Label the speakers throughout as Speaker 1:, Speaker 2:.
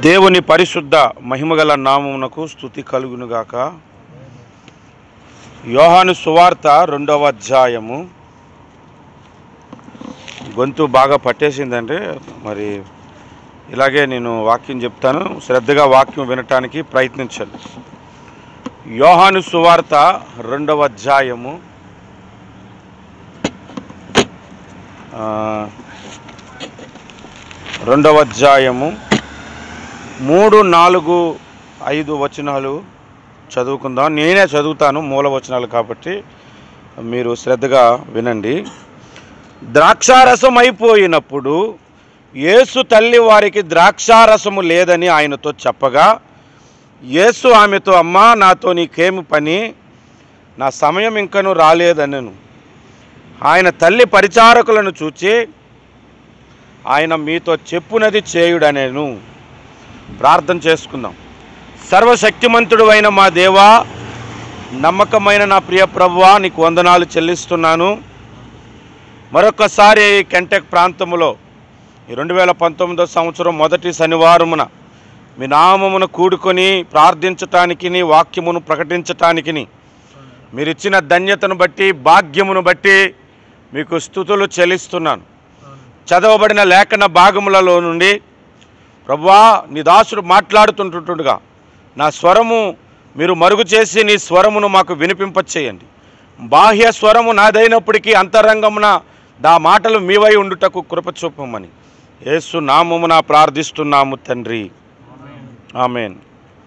Speaker 1: దేవుని పరిశుద్ధ మహిమగల నామమునకు స్థుతి కలుగునుగాక యోహాను సువార్త రెండవ అధ్యాయము గొంతు బాగా పట్టేసిందంటే మరి ఇలాగే నేను వాక్యం చెప్తాను శ్రద్ధగా వాక్యం వినటానికి ప్రయత్నించండి యోహాను సువార్త రెండవ అధ్యాయము ఆ, రెండవ అధ్యాయము మూడు నాలుగు ఐదు వచనాలు చదువుకుందాం నేనే చదువుతాను మూల వచనాలు కాబట్టి మీరు శ్రద్ధగా వినండి ద్రాక్షారసం అయిపోయినప్పుడు యేసు తల్లి వారికి ద్రాక్షారసము లేదని ఆయనతో చెప్పగా యేసు ఆమెతో అమ్మా నాతో నీకేమి పని నా సమయం ఇంకను రాలేదనను ఆయన తల్లి పరిచారకులను చూచి ఆయన మీతో చెప్పునది చేయుడనేను ప్రార్థన చేసుకుందాం సర్వశక్తిమంతుడు అయిన మా దేవా నమ్మకమైన నా ప్రియ ప్రభువా నీకు వందనాలు చెల్లిస్తున్నాను మరొకసారి కెంటెక్ ప్రాంతంలో ఈ రెండు వేల పంతొమ్మిదో సంవత్సరం మొదటి శనివారమున మీ నామమును కూడుకొని ప్రార్థించటానికి నీ వాక్యమును ప్రకటించటానికి మీరు ఇచ్చిన ధన్యతను బట్టి భాగ్యమును బట్టి మీకు స్థుతులు చెల్లిస్తున్నాను చదవబడిన లేఖన భాగములలో నుండి ప్రభువా నీ దాసుడు మాట్లాడుతుంటుండగా నా స్వరము మీరు మరుగు చేసి నీ స్వరమును మాకు వినిపింపచేయండి బాహ్య స్వరము నాదైనప్పటికీ అంతరంగమున నా మాటలు మీవై ఉండుటకు కృప చూపమని యేసు నామమున ప్రార్థిస్తున్నాము తండ్రి ఆమెన్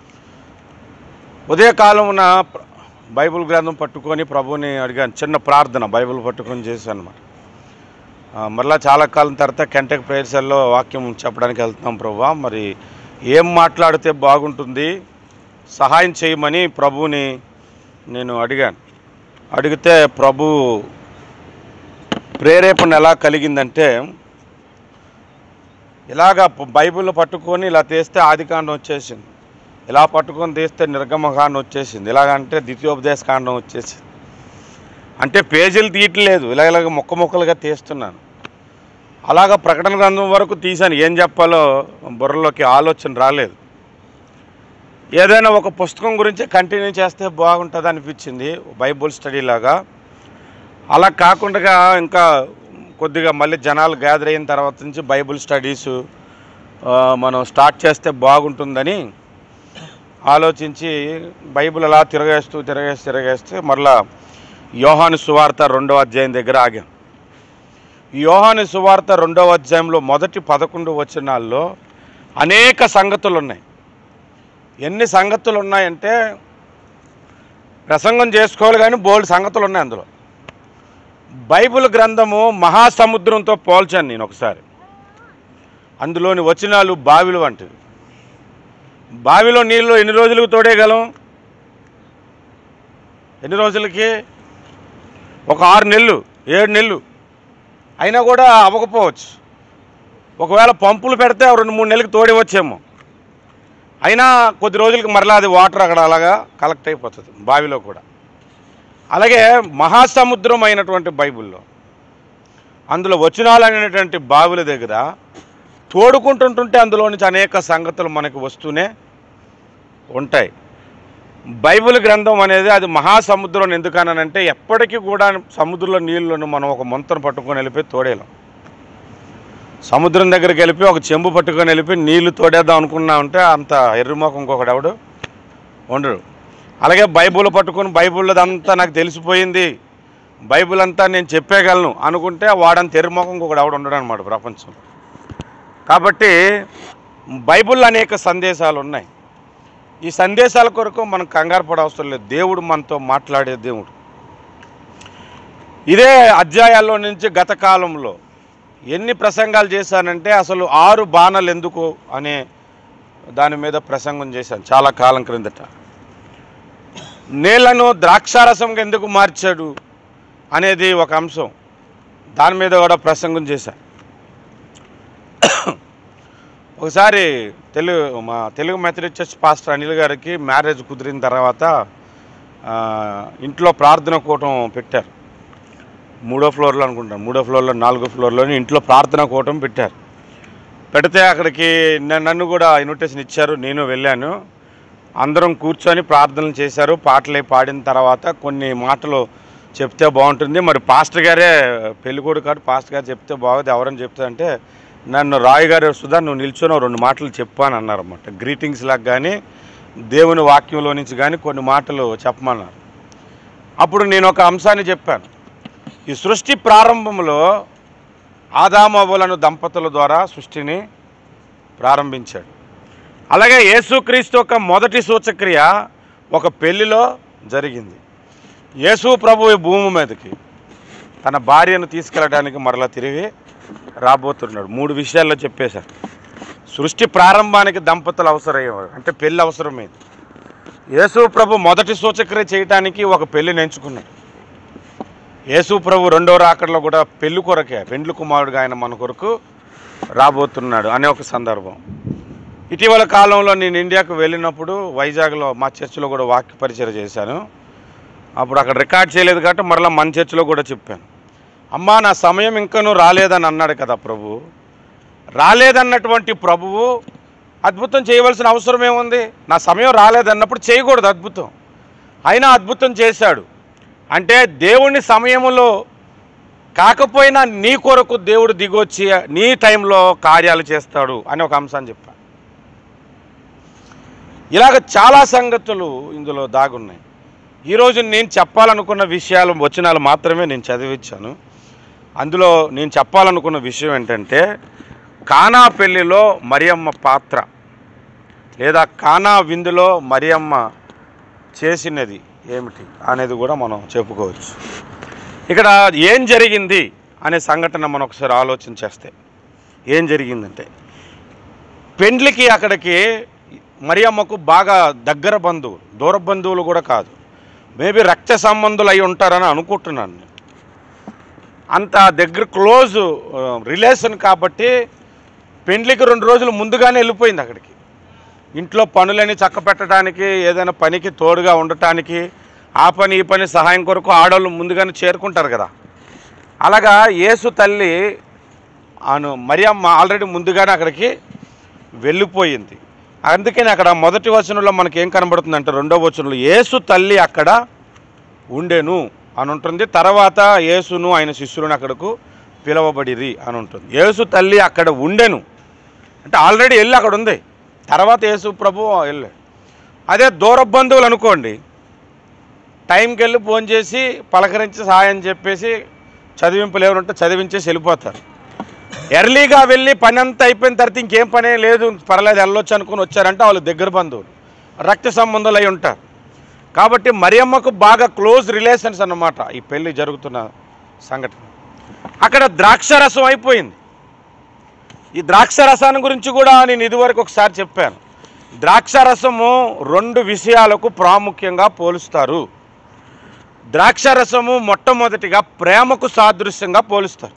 Speaker 1: ఉదయకాలమున ప్ర- బైబిల్ గ్రంథం పట్టుకొని ప్రభుని అడిగాను చిన్న ప్రార్థన బైబిల్ పట్టుకొని చేశాను అనమాట మరలా చాలా కాలం తర్వాత కెంటెక్ ప్రేయర్సల్లో వాక్యం చెప్పడానికి వెళ్తున్నాం ప్రభు మరి ఏం మాట్లాడితే బాగుంటుంది సహాయం చేయమని ప్రభుని నేను అడిగాను అడిగితే ప్రభు ప్రేరేపణ ఎలా కలిగిందంటే ఇలాగా ప- బైబిల్ పట్టుకొని ఇలా తీస్తే ఆదికాండం వచ్చేసింది ఇలా పట్టుకొని తీస్తే నిర్గమకాండం వచ్చేసింది ఇలాగంటే ద్వితీయోపదేశ కాండం వచ్చేసింది అంటే పేజీలు తీయట్లేదు ఇలా ఇలాగ మొక్క మొక్కలుగా తీస్తున్నాను అలాగ ప్రకటన గ్రంథం వరకు తీశాను ఏం చెప్పాలో బుర్రలోకి ఆలోచన రాలేదు ఏదైనా ఒక పుస్తకం గురించి కంటిన్యూ చేస్తే బాగుంటుంది అనిపించింది బైబుల్ స్టడీ లాగా అలా కాకుండా ఇంకా కొద్దిగా మళ్ళీ జనాలు గ్యాదర్ అయిన తర్వాత నుంచి బైబుల్ స్టడీస్ మనం స్టార్ట్ చేస్తే బాగుంటుందని ఆలోచించి బైబిల్ అలా తిరగేస్తూ తిరగేస్తూ తిరగేస్తే మరలా యోహాను సువార్త రెండవ అధ్యాయం దగ్గర ఆగాం ఈ యోహాను సువార్త రెండవ అధ్యాయంలో మొదటి పదకొండు వచనాల్లో అనేక సంగతులు ఉన్నాయి ఎన్ని సంగతులు ఉన్నాయంటే ప్రసంగం చేసుకోవాలి కానీ బోల్డ్ సంగతులు ఉన్నాయి అందులో బైబిల్ గ్రంథము మహాసముద్రంతో పోల్చాను నేను ఒకసారి అందులోని వచనాలు బావిలు వంటివి బావిలో నీళ్ళు ఎన్ని రోజులకు తోడేయగలం ఎన్ని రోజులకి ఒక ఆరు నెలలు ఏడు నెలలు అయినా కూడా అవ్వకపోవచ్చు ఒకవేళ పంపులు పెడితే రెండు మూడు నెలలకు తోడివచ్చేమో అయినా కొద్ది రోజులకి మరలా అది వాటర్ అక్కడ అలాగా కలెక్ట్ అయిపోతుంది బావిలో కూడా అలాగే మహాసముద్రం అయినటువంటి బైబిల్లో అందులో వచనాలు అనేటువంటి బావిల దగ్గర తోడుకుంటుంటుంటే అందులో నుంచి అనేక సంగతులు మనకు వస్తూనే ఉంటాయి బైబిల్ గ్రంథం అనేది అది మహాసముద్రం ఎందుకనంటే ఎప్పటికీ కూడా సముద్రంలో నీళ్ళను మనం ఒక ముంతను పట్టుకొని వెళ్ళిపోయి తోడేలాం సముద్రం దగ్గరికి వెళ్ళిపోయి ఒక చెంబు పట్టుకొని వెళ్ళిపోయి నీళ్లు తోడేద్దాం అనుకున్నామంటే అంత ఎర్రిమోకం ఇంకొకడు ఎవడు ఉండడు అలాగే బైబుల్ పట్టుకొని బైబుల్ అంతా నాకు తెలిసిపోయింది బైబిల్ అంతా నేను చెప్పేయగలను అనుకుంటే వాడంత ఎర్రిమోకం ఇంకొకడు ఎవడు ఉండడు అనమాట ప్రపంచం కాబట్టి బైబిల్ అనేక సందేశాలు ఉన్నాయి ఈ సందేశాల కొరకు మనం కంగారు పడవసరం లేదు దేవుడు మనతో మాట్లాడే దేవుడు ఇదే అధ్యాయాల్లో నుంచి గత కాలంలో ఎన్ని ప్రసంగాలు చేశానంటే అసలు ఆరు బాణలు ఎందుకు అనే దాని మీద ప్రసంగం చేశాను చాలా కాలం క్రిందట నీళ్లను ద్రాక్షారసంగా ఎందుకు మార్చాడు అనేది ఒక అంశం దాని మీద కూడా ప్రసంగం చేశాను ఒకసారి తెలుగు మా Telugu methodist church pastor Anil గారికి మ్యారేజ్ కుదిరిన తర్వాత ఆ, ఇంట్లో ప్రార్థన కూటం పెట్టారు మూడో ఫ్లోర్లో అనుకుంటాను మూడో ఫ్లోర్లో నాలుగో ఫ్లోర్లోని ఇంట్లో ప్రార్థన కూటం పెట్టారు పెడితే అక్కడికి న- నన్ను కూడా ఇన్విటేషన్ ఇచ్చారు నేను వెళ్ళాను అందరం కూర్చొని ప్రార్థనలు చేశారు పాటలు పాడిన తర్వాత కొన్ని మాటలు చెప్తే బాగుంటుంది మరి పాస్టర్ గారే పెళ్ళికొడు కాదు పాస్టర్ గారు చెప్తే బాగుంది ఎవరని చెప్తారంటే నన్ను రాయ్ గారు సుధా నువ్వు నిల్చొని ఓ రెండు మాటలు చెప్పాను అన్నారన్నమాట గ్రీటింగ్స్ లాగా కానీ దేవుని వాక్యంలో నుంచి కానీ కొన్ని మాటలు చెప్పమన్నారు అప్పుడు నేను ఒక అంశాన్ని చెప్పాను ఈ సృష్టి ప్రారంభంలో ఆదామవ్వలను దంపతుల ద్వారా సృష్టిని ప్రారంభించాడు అలాగే యేసుక్రీస్తు యొక్క మొదటి సూచక్రియ ఒక పెళ్లిలో జరిగింది యేసు ప్రభు ఈ భూమి మీదకి తన భార్యను తీసుకెళ్ళడానికి మరలా తిరిగి రాబోతున్నాడు మూడు విషయాల్లో చెప్పేశారు సృష్టి ప్రారంభానికి దంపతులు అవసరమయ్యేవారు అంటే పెళ్ళి అవసరమైంది యేసు ప్రభు మొదటి సూచక్రియ చేయటానికి ఒక పెళ్లిని ఎంచుకున్నాడు యేసు ప్రభు రెండో రాకడలో కూడా పెళ్లి కొరకే పెండ్లి కుమారుడుగా ఆయన మన కొరకు రాబోతున్నాడు అనే ఒక సందర్భం ఇటీవల కాలంలో నేను ఇండియాకు వెళ్ళినప్పుడు వైజాగ్లో మా చర్చిలో కూడా వాక్య పరిచయం చేశాను అప్పుడు అక్కడ రికార్డ్ చేయలేదు కాబట్టి మరలా మన చర్చిలో కూడా చెప్పాను అమ్మా నా సమయం ఇంకనూ రాలేదని అన్నాడు కదా ప్రభు రాలేదన్నటువంటి ప్రభువు అద్భుతం చేయవలసిన అవసరం ఏముంది నా సమయం రాలేదన్నప్పుడు చేయకూడదు అద్భుతం అయినా అద్భుతం చేశాడు అంటే దేవుని సమయంలో కాకపోయినా నీ కొరకు దేవుడు దిగొచ్చి నీ టైంలో కార్యాలు చేస్తాడు అని ఒక అంశాన్ని చెప్పాను ఇలాగ చాలా సంగతులు ఇందులో దాగున్నాయి ఈరోజు నేను చెప్పాలనుకున్న విషయాలు వచనాలు మాత్రమే నేను చదివించాను అందులో నేను చెప్పాలనుకున్న విషయం ఏంటంటే కానా పెళ్లిలో మరియమ్మ పాత్ర లేదా కానా విందులో మరియమ్మ చేసినది ఏమిటి అనేది కూడా మనం చెప్పుకోవచ్చు ఇక్కడ ఏం జరిగింది అనే సంఘటన మనం ఒకసారి ఆలోచన చేస్తే ఏం జరిగిందంటే పెండ్లికి అక్కడికి మరియమ్మకు బాగా దగ్గర బంధువులు దూర బంధువులు కూడా కాదు మేబీ రక్త సంబంధులు అయి ఉంటారని అనుకుంటున్నాను నేను అంత దగ్గర క్లోజ్ రిలేషన్ కాబట్టి పెండ్లికి రెండు రోజులు ముందుగానే వెళ్ళిపోయింది అక్కడికి ఇంట్లో పనులని చక్క పెట్టడానికి ఏదైనా పనికి తోడుగా ఉండటానికి ఆ పని ఈ పని సహాయం కొరకు ఆడవాళ్ళు ముందుగానే చేరుకుంటారు కదా అలాగా యేసు తల్లి అను మరియమ్మ ఆల్రెడీ ముందుగానే అక్కడికి వెళ్ళిపోయింది అందుకని అక్కడ మొదటి వచనంలో మనకి ఏం కనబడుతుందంటే రెండో వచనంలో యేసు తల్లి అక్కడ ఉండెను అని ఉంటుంది తర్వాత యేసును ఆయన శిష్యులను అక్కడకు పిలవబడిరి అని ఉంటుంది యేసు తల్లి అక్కడ ఉండెను అంటే ఆల్రెడీ వెళ్ళి అక్కడ ఉంది తర్వాత యేసు ప్రభు వెళ్ళాడు అదే దూర బంధువులు అనుకోండి టైంకి వెళ్ళి ఫోన్ చేసి పలకరించి సహాయం చెప్పేసి చదివింపులు ఎవరుంటే చదివించేసి వెళ్ళిపోతారు ఎర్లీగా వెళ్ళి పని అంతా అయిపోయిన తర్వాత ఇంకేం పనే లేదు పర్లేదు వెళ్ళొచ్చు అనుకుని వచ్చారంటే వాళ్ళు దగ్గర బంధువులు రక్త సంబంధాలు అయి ఉంటారు కాబట్టి మరియమ్మకు బాగా క్లోజ్ రిలేషన్స్ అన్నమాట ఈ పెళ్లి జరుగుతున్న సంఘటన అక్కడ ద్రాక్షరసం అయిపోయింది ఈ ద్రాక్షరసాన్ని గురించి కూడా నేను ఇదివరకు ఒకసారి చెప్పాను ద్రాక్షరసము రెండు విషయాలకు ప్రాముఖ్యంగా పోలుస్తారు ద్రాక్షరసము మొట్టమొదటిగా ప్రేమకు సాదృశ్యంగా పోలుస్తారు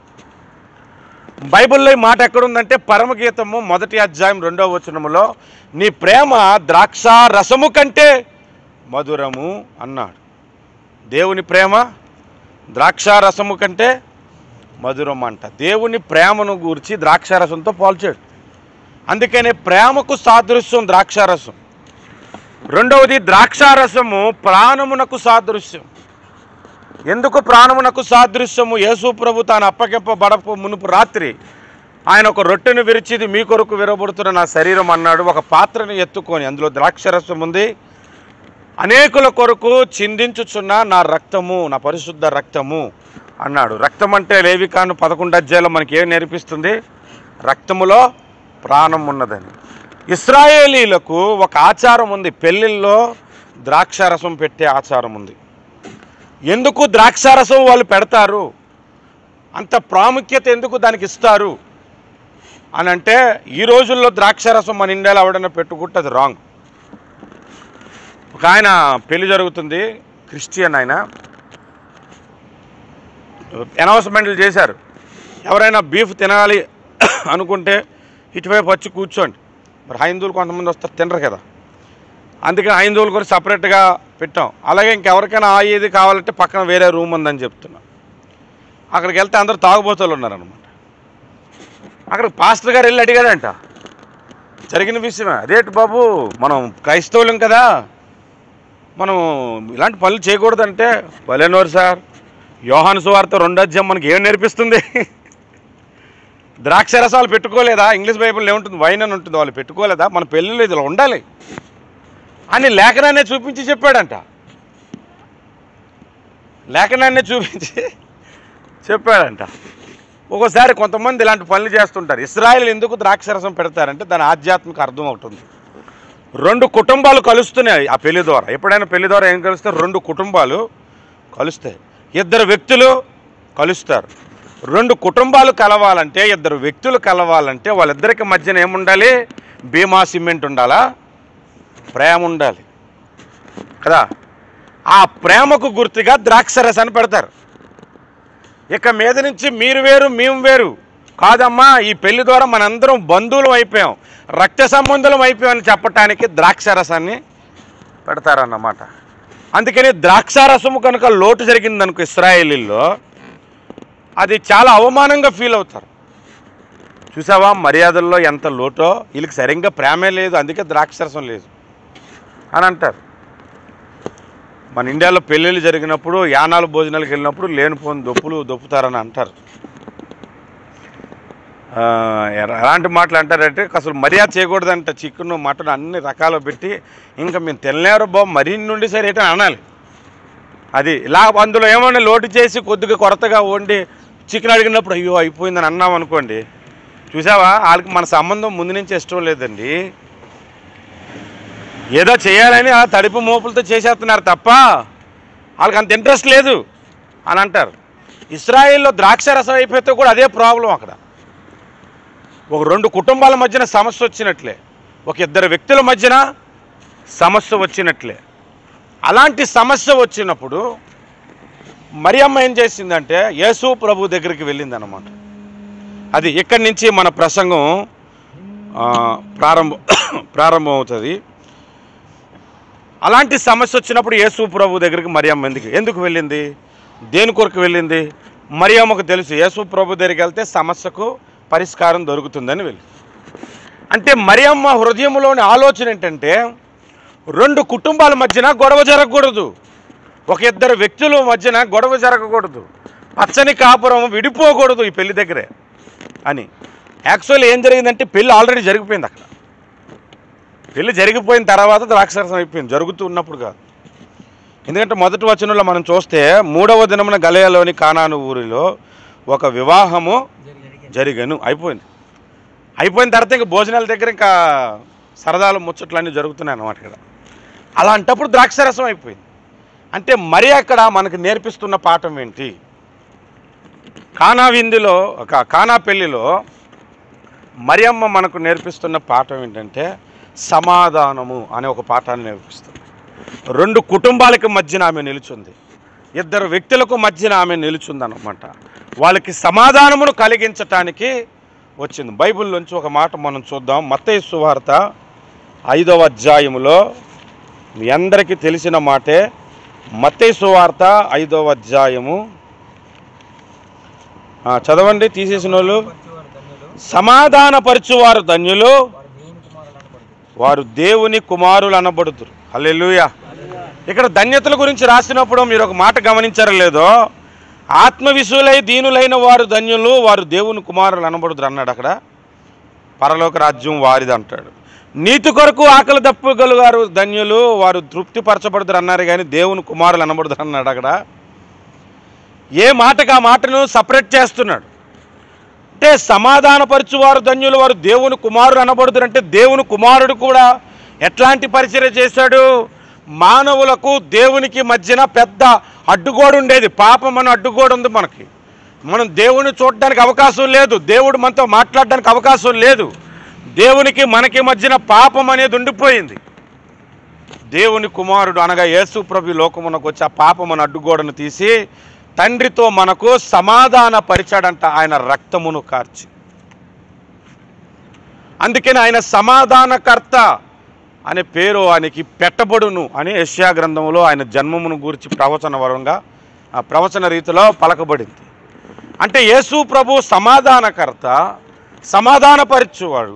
Speaker 1: బైబిల్లో ఈ మాట ఎక్కడుందంటే పరమగీతము మొదటి అధ్యాయం రెండవ వచనములో నీ ప్రేమ ద్రాక్ష రసము కంటే మధురము అన్నాడు దేవుని ప్రేమ ద్రాక్ష రసము కంటే మధురం అంట దేవుని ప్రేమను గూర్చి ద్రాక్షారసంతో పోల్చాడు అందుకనే ప్రేమకు సాదృశ్యం ద్రాక్షారసం రెండవది ద్రాక్షారసము ప్రాణమునకు సాదృశ్యం ఎందుకు ప్రాణమునకు సాదృశ్యము యేసు ప్రభు తాను అప్పగింపబడక మునుపు రాత్రి ఆయన ఒక రొట్టెను విరిచిది మీ కొరకు విరబడుతున్న నా శరీరం అన్నాడు ఒక పాత్రను ఎత్తుకొని అందులో ద్రాక్షరసం ఉంది అనేకుల కొరకు చిందించుచున్న నా రక్తము నా పరిశుద్ధ రక్తము అన్నాడు రక్తం అంటే లేవికాను పదకొండు అధ్యాయంలో మనకి ఏం నేర్పిస్తుంది రక్తములో ప్రాణం ఉన్నదని ఇస్రాయేలీలకు ఒక ఆచారం ఉంది పెళ్ళిళ్ళలో ద్రాక్షారసం పెట్టే ఆచారం ఉంది ఎందుకు ద్రాక్షారసం వాళ్ళు పెడతారు అంత ప్రాముఖ్యత ఎందుకు దానికి ఇస్తారు అని అంటే ఈ రోజుల్లో ద్రాక్షారసం మన ఇండియాలో ఎవడన్నా పెట్టుకుంటే అది రాంగ్ ఒక ఆయన పెళ్లి జరుగుతుంది క్రిస్టియన్ ఆయన అనౌన్స్మెంట్లు చేశారు ఎవరైనా బీఫ్ తినాలి అనుకుంటే ఇటువైపు వచ్చి కూర్చోండి మరి హైందువులు కొంతమంది వస్తారు తినరు కదా అందుకని హైందువులు కూడా సపరేట్గా పెట్టాం అలాగే ఇంకెవరికైనా ఆ ఏది కావాలంటే పక్కన వేరే రూమ్ ఉందని చెప్తున్నా అక్కడికి వెళ్తే అందరూ తాగుబోతులు ఉన్నారనమాట అక్కడ పాస్టర్ గారు వెళ్ళి అడిగాడంట జరిగిన విషయమే అదేంటి బాబు మనం క్రైస్తవులం కదా మనం ఇలాంటి పనులు చేయకూడదంటే భలేనోరు సార్ యోహాను సువార్త రెండో అధ్యాయం మనకి ఏం నేర్పిస్తుంది ద్రాక్ష రసాలు పెట్టుకోలేదా ఇంగ్లీష్ బైబిల్ ఏముంటుంది వైన్ అని ఉంటుంది వాళ్ళు పెట్టుకోలేదా మన పెళ్ళిలో ఇది ఉండాలి అని లేఖనాన్ని చూపించి చెప్పాడంట లేఖనాన్ని చూపించి చెప్పాడంట ఒక్కోసారి కొంతమంది ఇలాంటి పనులు చేస్తుంటారు ఇస్రాయల్ ఎందుకు ద్రాక్షరసం పెడతారంటే దాని ఆధ్యాత్మిక అర్థం ఒకటి ఉంది రెండు కుటుంబాలు కలుస్తున్నాయి ఆ పెళ్లి ద్వారా ఎప్పుడైనా పెళ్లి ద్వారా ఏం కలుస్తారు రెండు కుటుంబాలు కలుస్తాయి ఇద్దరు వ్యక్తులు కలుస్తారు రెండు కుటుంబాలు కలవాలంటే ఇద్దరు వ్యక్తులు కలవాలంటే వాళ్ళిద్దరికి మధ్యన ఏముండాలి భీమా సిమెంట్ ఉండాలా ప్రేమ ఉండాలి కదా ఆ ప్రేమకు గుర్తుగా ద్రాక్షరసాన్ని పెడతారు ఇక మీద నుంచి మీరు వేరు మేము వేరు కాదమ్మా ఈ పెళ్లి ద్వారా మనందరం బంధువులం అయిపోయాం రక్త సంబంధులం అయిపోయామని చెప్పటానికి ద్రాక్షరసాన్ని పెడతారన్నమాట అందుకని ద్రాక్షారసము కనుక లోటు జరిగిందనుకో ఇస్రాయేలీల్లో అది చాలా అవమానంగా ఫీల్ అవుతారు చూసావా మర్యాదల్లో ఎంత లోటో వీళ్ళకి సరిగ్గా ప్రేమే లేదు అందుకే ద్రాక్షరసం లేదు అని అంటారు మన ఇండియాలో పెళ్ళిళ్ళు జరిగినప్పుడు యానాలు భోజనాలకు వెళ్ళినప్పుడు లేనిపోని దొప్పులు దొప్పుతారని అంటారు ఆ, ఎర- ఎలాంటి మాటలు అంటారంటే అసలు మర్యాద చేయకూడదంట చికెన్ మటన్ అన్ని రకాలు పెట్టి ఇంకా మేము తినలేరు బాబు మరీ నుండి సరే ఏంటని అనాలి అది ఇలా అందులో ఏమన్నా లోటు చేసి కొద్దిగా కొరతగా వండి చికెన్ అడిగినప్పుడు అయ్యో అయిపోయిందని అన్నాం అనుకోండి చూసావా వాళ్ళకి మన సంబంధం ముందు నుంచి ఇష్టం లేదండి ఏదో చేయాలని అలా తడిపు మోపులతో చేసేస్తున్నారు తప్ప వాళ్ళకి అంత ఇంట్రెస్ట్ లేదు అని అంటారు ఇస్రాయిల్లో ద్రాక్ష రసం అయిపోతే కూడా అదే ప్రాబ్లం అక్కడ ఒక రెండు కుటుంబాల మధ్యన సమస్య వచ్చినట్లే ఒక ఇద్దరు వ్యక్తుల మధ్యన సమస్య వచ్చినట్లే అలాంటి సమస్య వచ్చినప్పుడు మరియమ్మ ఏం చేసిందంటే యేసు ప్రభు దగ్గరికి వెళ్ళిందనమాట అది ఇక్కడి నుంచి మన ప్రసంగం ఆ, ప్రారంభం ప్రారంభం అవుతుంది అలాంటి సమస్య వచ్చినప్పుడు యేసు ప్రభు దగ్గరికి మరియమ్మ ఎందుకు ఎందుకు వెళ్ళింది దేని కొరకు వెళ్ళింది మరియమ్మకు తెలుసు యేసు ప్రభు దగ్గరికి వెళ్తే సమస్యకు పరిష్కారం దొరుకుతుందని వెళ్ళి అంటే మరియమ్మ హృదయంలోని ఆలోచన ఏంటంటే రెండు కుటుంబాల మధ్యన గొడవ జరగకూడదు ఒక ఇద్దరు వ్యక్తుల మధ్యన గొడవ జరగకూడదు పచ్చని కాపురం విడిపోకూడదు ఈ పెళ్లి దగ్గరే అని యాక్చువల్లీ ఏం జరిగిందంటే పెళ్ళి ఆల్రెడీ జరిగిపోయింది అక్కడ పెళ్లి జరిగిపోయిన తర్వాత ద్రాక్షరసం అయిపోయింది జరుగుతూ ఉన్నప్పుడు కాదు ఎందుకంటే మొదటి వచనంలో మనం చూస్తే మూడవ దినమున గలయలోని కానాను ఊరిలో ఒక వివాహము జరిగను అయిపోయింది అయిపోయిన తర్వాత ఇంకా భోజనాల దగ్గర ఇంకా సరదాలు ముచ్చట్లు అన్నీ జరుగుతున్నాయి అన్నమాట ఇక్కడ అలాంటప్పుడు ద్రాక్షరసం అయిపోయింది అంటే మరి అక్కడ మనకు నేర్పిస్తున్న పాఠం ఏంటి కానా విందులో ఒక కానా పెళ్లిలో మరియమ్మ మనకు నేర్పిస్తున్న పాఠం ఏంటంటే సమాధానము అనే ఒక పాఠాన్ని నేర్పిస్తుంది రెండు కుటుంబాలకి మధ్యన ఆమె నిలుచుంది ఇద్దరు వ్యక్తులకు మధ్యన ఆమె నిలుచుంది అనమాట వాళ్ళకి సమాధానమును కలిగించటానికి వచ్చింది బైబిల్లోంచి ఒక మాట మనం చూద్దాం మత్తయి సువార్త ఐదవ అధ్యాయములో మీ అందరికీ తెలిసిన మాటే మత్తయి సువార్త ఐదవ అధ్యాయము ఆ, చదవండి తీసేసిన వాళ్ళు సమాధానపరచువారు ధన్యులు వారు దేవుని కుమారులు అనబడుతురు హల్లెలూయా ఇక్కడ ధన్యతల గురించి రాసినప్పుడు మీరు ఒక మాట గమనించారో లేదో ఆత్మవిశులై దీనులైన వారు ధన్యులు వారు దేవుని కుమారులు అనబడుతురు అన్నాడు అక్కడ పరలోక రాజ్యం వారిది అంటాడు నీతి కొరకు ఆకలి దప్పుగలు వారు ధన్యులు వారు తృప్తిపరచబడుతురు అన్నారు కానీ దేవుని కుమారులు అనబడుతురు అన్నాడు అక్కడ ఏ మాటకు ఆ మాటను సపరేట్ చేస్తున్నాడు అంటే సమాధానపరచువారు ధన్యులు వారు దేవుని కుమారుడు అనబడుతున్నారు అంటే దేవుని కుమారుడు కూడా ఎట్లాంటి పరిచర్య చేశాడు మానవులకు దేవునికి మధ్యన పెద్ద అడ్డుగోడు ఉండేది పాపం అనే అడ్డుగోడు ఉంది మనకి మనం దేవుని చూడడానికి అవకాశం లేదు దేవుడు మనతో మాట్లాడడానికి అవకాశం లేదు దేవునికి మనకి మధ్యన పాపం అనేది ఉండిపోయింది దేవుని కుమారుడు అనగా యేసు ప్రభు లోకమునకు వచ్చి ఆ పాపమును అడ్డుగోడను తీసి తండ్రితో మనకు సమాధాన పరిచాడంట ఆయన రక్తమును కార్చి అందుకని ఆయన సమాధానకర్త అనే పేరు ఆయనకి పెట్టబడును అని యశ్యా గ్రంథంలో ఆయన జన్మమును గురించి ప్రవచన వరంగా ఆ ప్రవచన రీతిలో పలకబడింది అంటే యేసు ప్రభు సమాధానకర్త సమాధానపరచువాడు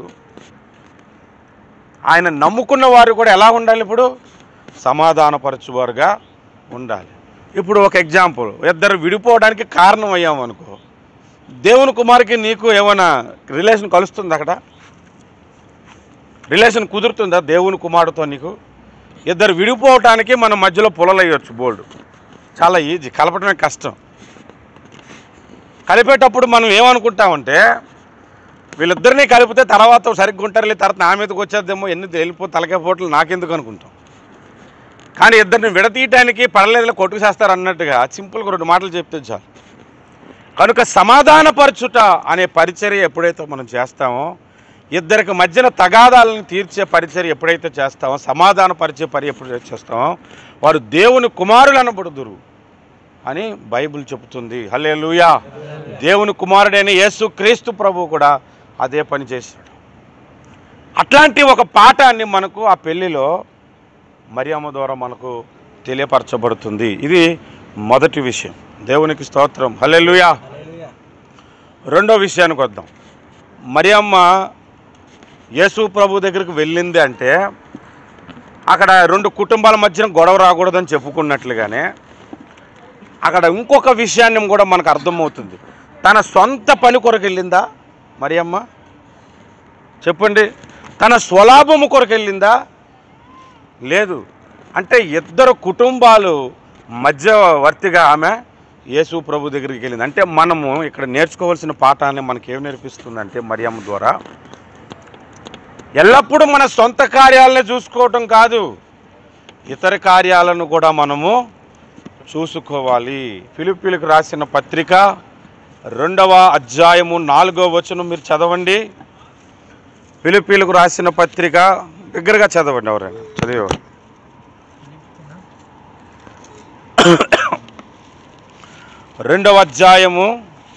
Speaker 1: ఆయన నమ్ముకున్న వారు కూడా ఎలా ఉండాలి ఇప్పుడు సమాధానపరచువారుగా ఉండాలి ఇప్పుడు ఒక ఎగ్జాంపుల్ ఇద్దరు విడిపోవడానికి కారణం అయ్యాం అనుకో దేవుని కుమార్కి నీకు ఏమైనా రిలేషన్ కలుస్తుంది అక్కడ రిలేషన్ కుదురుతుందా దేవుని కుమారుడితో నీకు ఇద్దరు విడిపోవటానికి మన మధ్యలో పొలలయ్యొచ్చు బోల్డ్ చాలా ఈజీ కలపడమే కష్టం కలిపేటప్పుడు మనం ఏమనుకుంటామంటే వీళ్ళిద్దరినీ కలిపితే తర్వాత సరిగ్గా ఉంటారు లేదు తర్వాత నా మీదకి వచ్చేద్దేమో ఎన్ని వెళ్ళిపో తలకే పోట్లు నాకెందుకు అనుకుంటాం కానీ ఇద్దరిని విడతీయటానికి పడలేదు కొట్టుకుసేస్తారు అన్నట్టుగా సింపుల్గా రెండు మాటలు చెప్తే చాలు కనుక సమాధానపరచుట అనే పరిచర్య ఎప్పుడైతే మనం చేస్తామో ఇద్దరికి మధ్యన తగాదాలను తీర్చే పరిచర్య ఎప్పుడైతే చేస్తామో సమాధానపరిచే పరి ఎప్పుడైతే చేస్తామో వారు దేవుని కుమారులు అనబడుదురు అని బైబిల్ చెబుతుంది హల్లెలూయా దేవుని కుమారుడైన యేసు క్రీస్తు ప్రభు కూడా అదే పని చేశాడు అట్లాంటి ఒక పాఠాన్ని మనకు ఆ పెళ్లిలో మరియమ్మ ద్వారా మనకు తెలియపరచబడుతుంది ఇది మొదటి విషయం దేవునికి స్తోత్రం హల్లెలూయా రెండో విషయానికి వద్దాం మరియమ్మ యేసు ప్రభు దగ్గరికి వెళ్ళింది అంటే అక్కడ రెండు కుటుంబాల మధ్యన గొడవ రాకూడదని చెప్పుకున్నట్లుగానే అక్కడ ఇంకొక విషయాన్ని కూడా మనకు అర్థమవుతుంది తన సొంత పని కొరకు వెళ్ళిందా మరియమ్మ చెప్పండి తన స్వలాభము కొరకు వెళ్ళిందా లేదు అంటే ఇద్దరు కుటుంబాలు మధ్యవర్తిగా ఆమె యేసు ప్రభు దగ్గరికి వెళ్ళింది అంటే మనము ఇక్కడ నేర్చుకోవాల్సిన పాఠాన్ని మనకి ఏం నేర్పిస్తుందంటే మరియమ్మ ద్వారా ఎల్లప్పుడూ మన సొంత కార్యాలనే చూసుకోవటం కాదు ఇతర కార్యాలను కూడా మనము చూసుకోవాలి ఫిలిప్పీలకు రాసిన పత్రిక రెండవ అధ్యాయము నాలుగో వచనం మీరు చదవండి ఫిలిప్పీలకు రాసిన పత్రిక దగ్గరగా చదవండి ఎవరైనా చదివేవారు రెండవ అధ్యాయము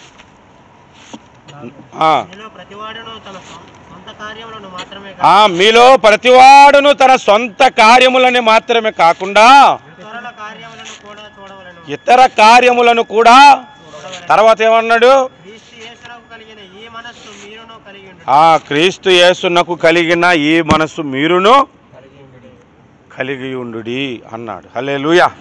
Speaker 1: ఆ,
Speaker 2: మీలో ప్రతివాడును తన సొం- సొంత కార్యములను మాత్రమే
Speaker 1: ఆ, మీలో ప్రతివాడును తన సొంత కార్యములని మాత్రమే కాకుండా
Speaker 2: ఇతరుల కార్యములను కూడా చూడవలను
Speaker 1: ఇతర కార్యములను కూడా తర్వాత ఏమన్నాడు
Speaker 2: క్రీస్తు యేసునకు కలిగిన ఈ మనస్సు మీరును కలిగి ఉండు
Speaker 1: ఆ క్రీస్తు యేసునకు కలిగిన ఈ మనస్సు మీరును కలిగి ఉండు అన్నాడు హలే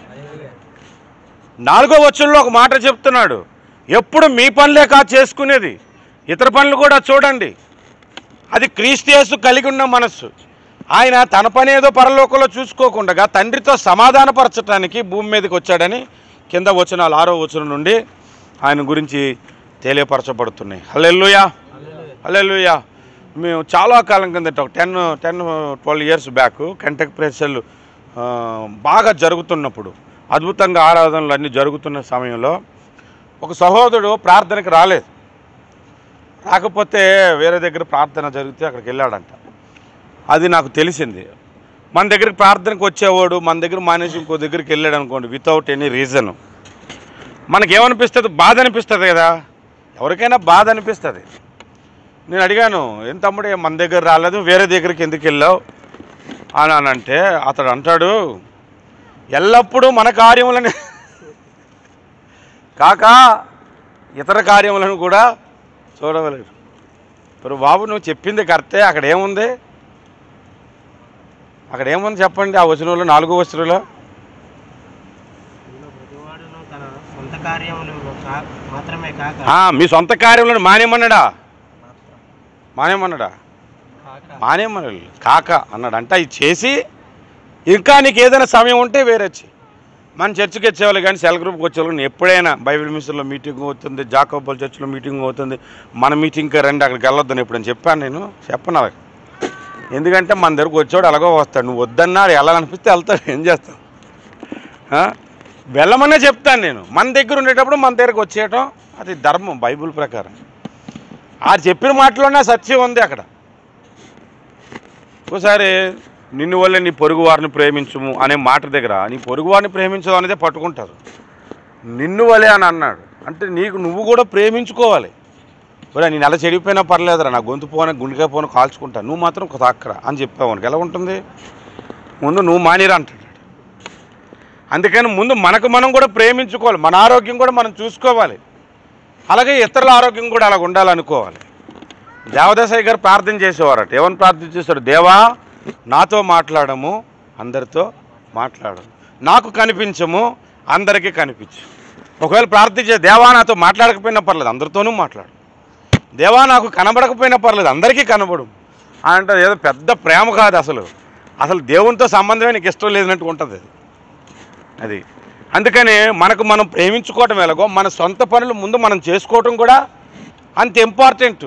Speaker 1: నాలుగో వచ్చంలో ఒక మాట చెప్తున్నాడు ఎప్పుడు మీ పనులే కాదు చేసుకునేది ఇతర పనులు కూడా చూడండి అది క్రీస్తు యేసు కలిగి ఉన్న మనస్సు ఆయన తన పని ఏదో పరలోకంలో చూసుకోకుండా తండ్రితో సమాధానపరచడానికి భూమి మీదకి వచ్చాడని కింద వచనాలు ఆరో వచనం నుండి ఆయన గురించి తెలియపరచబడుతున్నాయి హల్లెలూయా హల్లెలూయా మేము చాలా కాలం కిందట ఒక ten ten twelve years back కంటక్ ప్రేసలు బాగా జరుగుతున్నప్పుడు అద్భుతంగా ఆరాధనలు అన్నీ జరుగుతున్న సమయంలో ఒక సహోదరుడు ప్రార్థనకి రాలేదు రాకపోతే వేరే దగ్గర ప్రార్థన జరిగితే అక్కడికి వెళ్ళాడంట అది నాకు తెలిసింది మన దగ్గరికి ప్రార్థనకు వచ్చేవాడు మన దగ్గర మానేసి ఇంకో దగ్గరికి వెళ్ళాడు అనుకోండి వితౌట్ ఎనీ రీజన్ మనకేమనిపిస్తుంది బాధ అనిపిస్తుంది కదా ఎవరికైనా బాధ అనిపిస్తుంది నేను అడిగాను ఏం తమ్ముడు ఏం మన దగ్గర రాలేదు వేరే దగ్గరికి ఎందుకు వెళ్ళావు అని అని అంటే అతడు అంటాడు ఎల్లప్పుడూ మన కార్యములని కాక ఇతర కార్యములను కూడా చూడవలేదు ఇప్పుడు బాబు నువ్వు చెప్పింది కరెక్టే అక్కడ ఏముంది అక్కడ ఏముంది చెప్పండి ఆ వచనంలో నాలుగో వచనంలో
Speaker 2: మీలో ప్రతివాడును తన సొంత కార్యములు కా- మాత్రమే కాక
Speaker 1: ఆ, మీ సొంత కార్యములను మానేమన్నాడా మానేమన్నాడా మానేమన్నాడు కాక అన్నాడు అంటే ఇది చేసి ఇంకా నీకు ఏదైనా సమయం ఉంటే వేరొచ్చి మన చర్చికి వచ్చేవాళ్ళు కానీ సెల్ గ్రూప్కి వచ్చేవాళ్ళు కానీ ఎప్పుడైనా బైబిల్ మిషన్లో మీటింగ్ అవుతుంది జాకోబల్ చర్చిలో మీటింగ్ అవుతుంది మన మీటింగ్కి రండి అక్కడికి వెళ్ళొద్దని ఎప్పుడని చెప్పాను నేను చెప్పను అలాగ ఎందుకంటే మన దగ్గరకు వచ్చేవాడు అలాగో వస్తాడు నువ్వు వద్దన్నా వెళ్ళాలనిపిస్తే వెళ్తాడు ఏం చేస్తావు ఆ? వెళ్ళమనే చెప్తాను నేను మన దగ్గర ఉండేటప్పుడు మన దగ్గరకు వచ్చేయటం అది ధర్మం బైబిల్ ప్రకారం ఆ చెప్పిన మాటలోనే సత్యం ఉంది అక్కడ ఒకసారి నిన్ను వల్లే నీ పొరుగు వారిని ప్రేమించుము అనే మాట దగ్గర నీ పొరుగు వారిని ప్రేమించడం అనేదే పట్టుకుంటారు నిన్ను వలే అని అన్నాడు అంటే నీకు నువ్వు కూడా ప్రేమించుకోవాలి ఒరే నేను ఎలా చెడిపోయినా పర్లేదురా నా గొంతు పోన గుండెగా పోన కాల్చుకుంటా నువ్వు మాత్రం తాక్కరా అని చెప్పావు మనకి ఎలా ఉంటుంది ముందు నువ్వు మానిరా అంటాడు అందుకని ముందు మనకు మనం కూడా ప్రేమించుకోవాలి మన ఆరోగ్యం కూడా మనం చూసుకోవాలి అలాగే ఇతరుల ఆరోగ్యం కూడా అలా ఉండాలనుకోవాలి దేవదాసయ్య గారు ప్రార్థన చేసేవారట ఏమని ప్రార్థన చేశారు దేవా నాతో మాట్లాడము అందరితో మాట్లాడము నాకు కనిపించము అందరికీ కనిపించు ఒకవేళ ప్రార్థించే దేవా నాతో మాట్లాడకపోయినా పర్లేదు అందరితోనూ మాట్లాడు దేవా నాకు కనబడకపోయినా పర్లేదు అందరికీ కనబడు అంటే ఏదో పెద్ద ప్రేమ కాదు అసలు అసలు దేవునితో సంబంధమే నీకు ఇష్టం లేదన్నట్టు ఉంటుంది అది అది అందుకని మనకు మనం ప్రేమించుకోవటం ఎలాగో మన సొంత పనులు ముందు మనం చేసుకోవటం కూడా అంత ఇంపార్టెంట్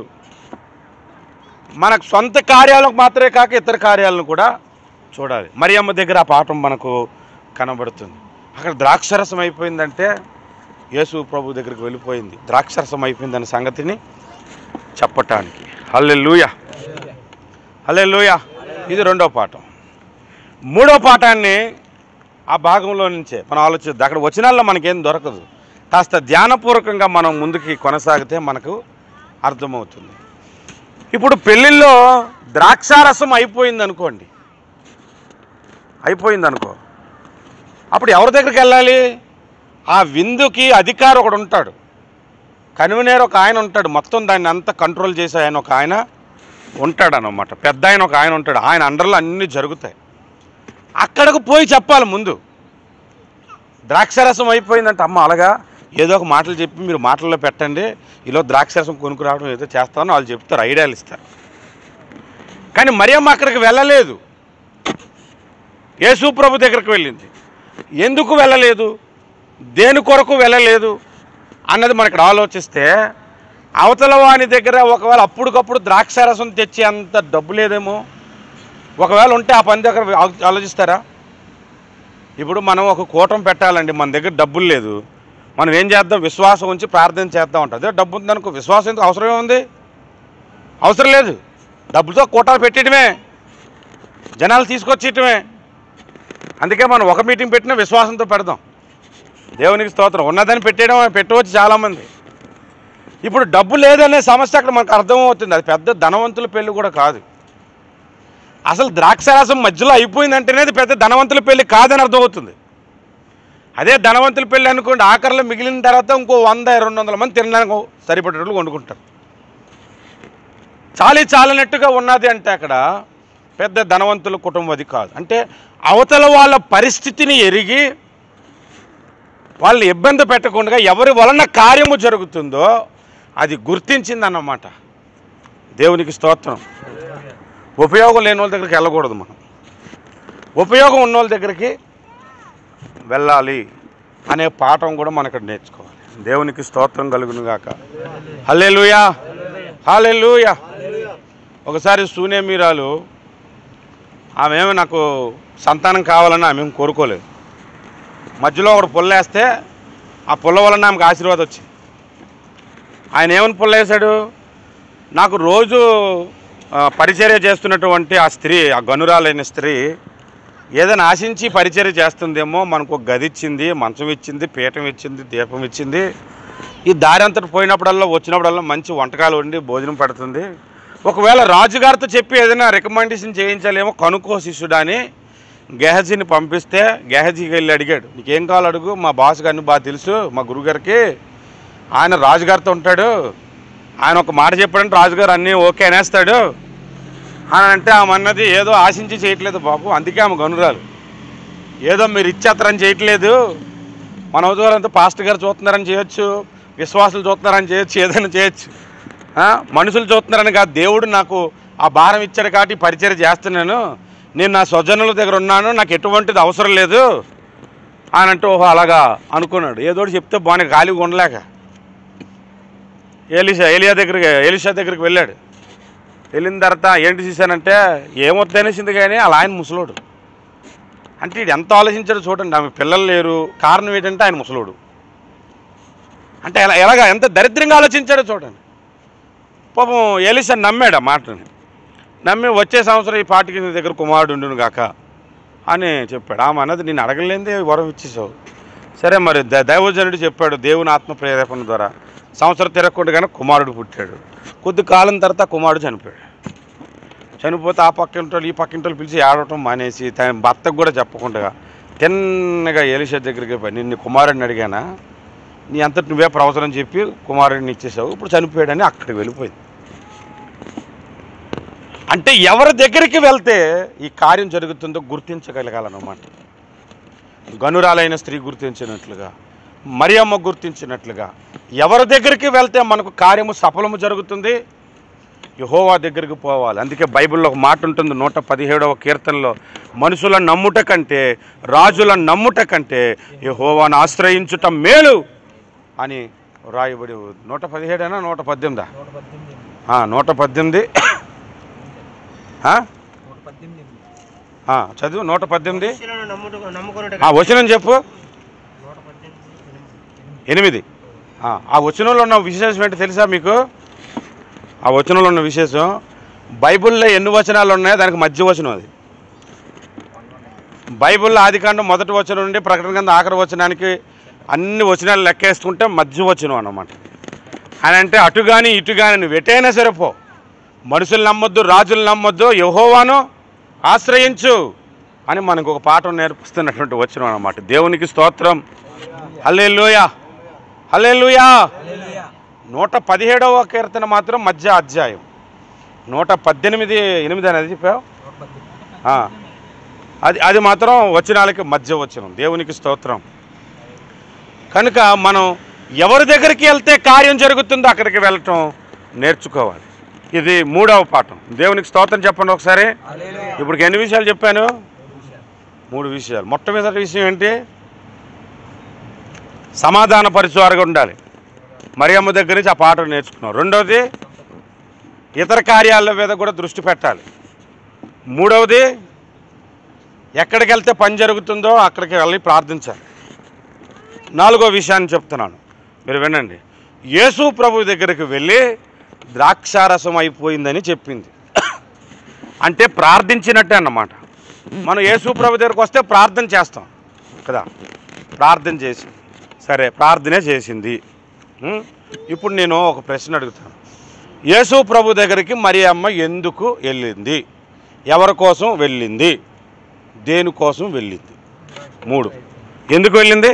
Speaker 1: మనకు సొంత కార్యాలకు మాత్రమే కాక ఇతర కార్యాలను కూడా చూడాలి మరియమ్మ దగ్గర ఆ పాఠం మనకు కనబడుతుంది అక్కడ ద్రాక్షరసం అయిపోయిందంటే యేసు ప్రభు దగ్గరికి వెళ్ళిపోయింది ద్రాక్షరసం అయిపోయిందనే సంగతిని చెప్పటానికి హల్లే లూయ హల్లే లూయ ఇది రెండో పాఠం మూడో పాఠాన్ని ఆ భాగంలో నుంచే మనం ఆలోచిద్దాం అక్కడ వచ్చినాల్లో మనకేం దొరకదు కాస్త ధ్యానపూర్వకంగా మనం ముందుకి కొనసాగితే మనకు అర్థమవుతుంది ఇప్పుడు పెళ్ళిళ్ళలో ద్రాక్షారసం అయిపోయింది అనుకోండి అయిపోయింది అనుకో అప్పుడు ఎవరి దగ్గరికి వెళ్ళాలి ఆ విందుకి అధికారి ఒకడు ఉంటాడు కన్వీనర్ ఒక ఆయన ఉంటాడు మొత్తం దాన్ని అంతా కంట్రోల్ చేసే ఆయన ఒక ఆయన ఉంటాడు అనమాట పెద్ద ఆయన ఒక ఆయన ఉంటాడు ఆయన అండర్లో అన్నీ జరుగుతాయి అక్కడికి పోయి చెప్పాలి ముందు ద్రాక్షరసం అయిపోయిందంటే అమ్మ అలాగా ఏదో ఒక మాటలు చెప్పి మీరు మాటల్లో పెట్టండి ఇలా ద్రాక్షరసం కొనుక్కురావడం ఏదో చేస్తామని వాళ్ళు చెప్తారు ఐడియాలు ఇస్తారు కానీ మరియమ్మ అక్కడికి వెళ్ళలేదు యేసు ప్రభు దగ్గరికి వెళ్ళింది ఎందుకు వెళ్ళలేదు దేని కొరకు వెళ్ళలేదు అన్నది మనం ఇక్కడ ఆలోచిస్తే అవతల వాని దగ్గర ఒకవేళ అప్పటికప్పుడు ద్రాక్షారసం తెచ్చే అంత డబ్బు లేదేమో ఒకవేళ ఉంటే ఆ పని దగ్గర ఆలో- ఆలోచిస్తారా ఇప్పుడు మనం ఒక కూటం పెట్టాలండి మన దగ్గర డబ్బులు లేదు మనం ఏం చేద్దాం విశ్వాసం ఉంచి ప్రార్థన చేద్దాం ఉంటుంది అదే డబ్బు ఉందనుకో విశ్వాసం ఎందుకు అవసరమే ఉంది అవసరం లేదు డబ్బులతో కూటాలు పెట్టడమే జనాలు తీసుకొచ్చేయటమే అందుకే మనం ఒక మీటింగ్ పెట్టినా విశ్వాసంతో పెడదాం దేవునికి స్తోత్రం ఉన్నదని పెట్టేయడం పెట్టవచ్చు చాలామంది ఇప్పుడు డబ్బు లేదనే సమస్య అక్కడ మనకు అర్థమవుతుంది అది పెద్ద ధనవంతుల పెళ్ళి కూడా కాదు అసలు ద్రాక్షారసం మధ్యలో అయిపోయిందంటేనే అది పెద్ద ధనవంతుల పెళ్ళి కాదని అర్థమవుతుంది అదే ధనవంతుల పెళ్ళి అనుకోండి ఆఖరిలో మిగిలిన తర్వాత ఇంకో వంద రెండు వందల మంది తినడానికి సరిపడేటట్లు వండుకుంటారు చాలి చాలనట్టుగా ఉన్నది అంటే అక్కడ పెద్ద ధనవంతుల కుటుంబం అది కాదు అంటే అవతల వాళ్ళ పరిస్థితిని ఎరిగి వాళ్ళని ఇబ్బంది పెట్టకుండా ఎవరి వలన కార్యము జరుగుతుందో అది గుర్తించిందన్నమాట దేవునికి స్తోత్రం ఉపయోగం లేని వాళ్ళ దగ్గరికి వెళ్ళకూడదు మనం ఉపయోగం ఉన్న వాళ్ళ దగ్గరికి వెళ్ళాలి అనే పాఠం కూడా మనం ఇక్కడ నేర్చుకోవాలి దేవునికి స్తోత్రం కలుగును గాక హల్లెలూయా హల్లెలూయా ఒకసారి సూనేమీరాలు ఆమె ఏమో నాకు సంతానం కావాలని ఆమె ఏం కోరుకోలేదు మధ్యలో ఒకడు పుల్లేస్తే ఆ పుల్ల వలన ఆమెకు ఆశీర్వాదం వచ్చింది ఆయన ఏమని పుల్లేశాడు నాకు రోజు ఆ, పరిచర్య చేస్తున్నటువంటి ఆ స్త్రీ ఆ గనురాలైన స్త్రీ ఏదైనా ఆశించి పరిచర్య చేస్తుందేమో మనకు ఒక గది ఇచ్చింది మంచం ఇచ్చింది పీఠం ఇచ్చింది దీపం ఇచ్చింది ఈ దారి అంతటి పోయినప్పుడల్లా వచ్చినప్పుడల్లా మంచి వంటకాలు వండి భోజనం పెడుతుంది ఒకవేళ రాజుగారితో చెప్పి ఏదైనా రికమెండేషన్ చేయించాలేమో కనుక్కో శిష్యుడా అని గెహజీని పంపిస్తే గెహజీకి వెళ్ళి అడిగాడు నీకేం కావాలి అడుగు మా బాస్ గారిని బాగా తెలుసు మా గురుగారికి ఆయన రాజుగారితో ఉంటాడు ఆయన ఒక మాట చెప్పాడంటే రాజుగారు అన్నీ ఓకే అనేస్తాడు అని అంటే ఆమె అన్నది ఏదో ఆశించి చేయట్లేదు బాబు అందుకే ఆమె గనురాలు ఏదో మీరు ఇచ్చేస్తారని చేయట్లేదు మన ఉద్యోగాలంతా పాస్టర్ గారు చూస్తున్నారని చేయొచ్చు విశ్వాసులు చూస్తున్నారని చేయొచ్చు ఏదైనా చేయొచ్చు ఆ? మనుషులు చూస్తున్నారని కాదు దేవుడు నాకు ఆ భారం ఇచ్చాడు కాబట్టి ఈ పరిచయం చేస్తున్నాను నేను నా స్వజనుల దగ్గర ఉన్నాను నాకు ఎటువంటిది అవసరం లేదు అని అంటూ ఓహో అలాగా అనుకున్నాడు ఏదో ఒకటి చెప్తే బాగానే ఖాళీగా ఉండలేక ఏలిషా ఏలియా దగ్గరికి ఏలిషా దగ్గరికి వెళ్ళాడు వెళ్ళిన తర్వాత ఏంటి చూశానంటే ఏమొద్దనేసింది కానీ అలా ఆయన ముసలోడు అంటే ఇది ఎంత ఆలోచించాడో చూడండి ఆమె పిల్లలు లేరు కారణం ఏంటంటే ఆయన ముసలోడు అంటే ఎలా ఎలాగా ఎంత దరిద్రంగా ఆలోచించాడో చూడండి పాపం ఎలిసా నమ్మాడు ఆ మాటని నమ్మి వచ్చే సంవత్సరం ఈ పాటికి నీ దగ్గర కుమారుడు ఉండును గాక అని చెప్పాడు ఆమె అన్నది నేను అడగలేదే వరం ఇచ్చేసావు సరే మరి ద దైవజనుడు చెప్పాడు దేవుని ఆత్మ ప్రేరేపణ ద్వారా సంవత్సరం తిరగకుండానే కుమారుడు పుట్టాడు కొద్ది కాలం తర్వాత కుమారుడు చనిపోయాడు చనిపోతే ఆ పక్కింటోళ్ళు ఈ పక్కింటోళ్ళు పిలిచి ఆడటం మానేసి తన భర్తకు కూడా చెప్పకుండా తిన్నగా ఎలిషా దగ్గరికి పోయి నిన్ను కుమారుడిని అడిగానా నీ అంతటి నువ్వే ప్రవచనం చెప్పి కుమారుడిని ఇచ్చేసావు ఇప్పుడు చనిపోయాడని అక్కడికి వెళ్ళిపోయింది అంటే ఎవరి దగ్గరికి వెళ్తే ఈ కార్యం జరుగుతుందో గుర్తించగలగాలన్నమాట గనురాలైన స్త్రీ గుర్తించినట్లుగా మరియమ్మ గుర్తించినట్లుగా ఎవరి దగ్గరికి వెళ్తే మనకు కార్యము సఫలము జరుగుతుంది యహోవా దగ్గరికి పోవాలి అందుకే బైబిల్లో ఒక మాట ఉంటుంది నూట పదిహేడవ కీర్తనలో మనుషుల నమ్ముట కంటే రాజుల నమ్ముట కంటే యహోవాను ఆశ్రయించుట మేలు అని రాయబడి ఉంది. నూట పదిహేడేనా నూట పద్దెనిమిదా
Speaker 2: నూట పద్దెనిమిది
Speaker 1: ఆ, నూట పద్దెనిమిది ఆ?
Speaker 2: నూట పద్దెనిమిది
Speaker 1: ఆ, చదువు నూట పద్దెనిమిది
Speaker 2: మనుషులను నమ్ముట నమ్ముకున్నట్టు
Speaker 1: ఆ వచనం చెప్పు
Speaker 2: నూట పద్దెనిమిది ఎనిమిది.
Speaker 1: ఎనిమిది ఆ, ఆ వచనంలో ఉన్న విశేషం ఏంటి తెలుసా మీకు ఆ వచనంలో ఉన్న విశేషం బైబిల్లో ఎన్ని వచనాలు ఉన్నాయో దానికి మధ్య వచనం అది బైబిల్లో ఆదికాండం మొదటి వచనం నుండి ప్రకటన కింద ఆఖరి వచనానికి అన్ని వచనాలు లెక్కేసుకుంటే మధ్య వచనం అన్నమాట అని అంటే అటు కానీ ఇటు కానీ నువ్వు ఎటైనా సరే పో మనుషులు నమ్మొద్దు రాజులు నమ్మొద్దు యహోవాను ఆశ్రయించు అని మనకు ఒక పాఠం నేర్పిస్తున్నటువంటి వచనం అన్నమాట దేవునికి స్తోత్రం హల్లెలూయా హల్లెలూయా నూట పదిహేడవ కీర్తన మాత్రం మధ్య అధ్యాయం నూట పద్దెనిమిది ఎనిమిది అనేది చెప్పావు
Speaker 2: నూట పద్దెనిమిది
Speaker 1: ఆ. అది అది మాత్రం వచనాలకి మధ్య వచనం దేవునికి స్తోత్రం కనుక మనం ఎవరి దగ్గరికి వెళ్తే కార్యం జరుగుతుందో అక్కడికి వెళ్ళటం నేర్చుకోవాలి ఇది మూడవ పాఠం దేవునికి స్తోత్రం చెప్పండి ఒకసారి ఇప్పుడు ఎన్ని విషయాలు చెప్పాను మూడు విషయాలు మొట్టమొదటి విషయం ఏంటి సమాధాన పరిచయాలుగా ఉండాలి మరియమ్మ దగ్గర నుంచి ఆ పాఠం నేర్చుకున్నాం రెండవది ఇతర కార్యాల మీద కూడా దృష్టి పెట్టాలి మూడవది ఎక్కడికి వెళ్తే పని జరుగుతుందో అక్కడికి వెళ్ళి ప్రార్థించాలి నాలుగో విషయాన్ని చెప్తున్నాను మీరు వినండి యేసు ప్రభు దగ్గరికి వెళ్ళి ద్రాక్షారసం అయిపోయిందని చెప్పింది అంటే ప్రార్థించినట్టే అన్నమాట మనం యేసు ప్రభు దగ్గరికి వస్తే ప్రార్థన చేస్తాం కదా ప్రార్థన చేసి సరే ప్రార్థనే చేసింది ఉం? ఇప్పుడు నేను ఒక ప్రశ్న అడుగుతాను యేసు ప్రభు దగ్గరికి మరి అమ్మ ఎందుకు వెళ్ళింది ఎవరి కోసం వెళ్ళింది దేనికోసం వెళ్ళింది మూడు ఎందుకు వెళ్ళింది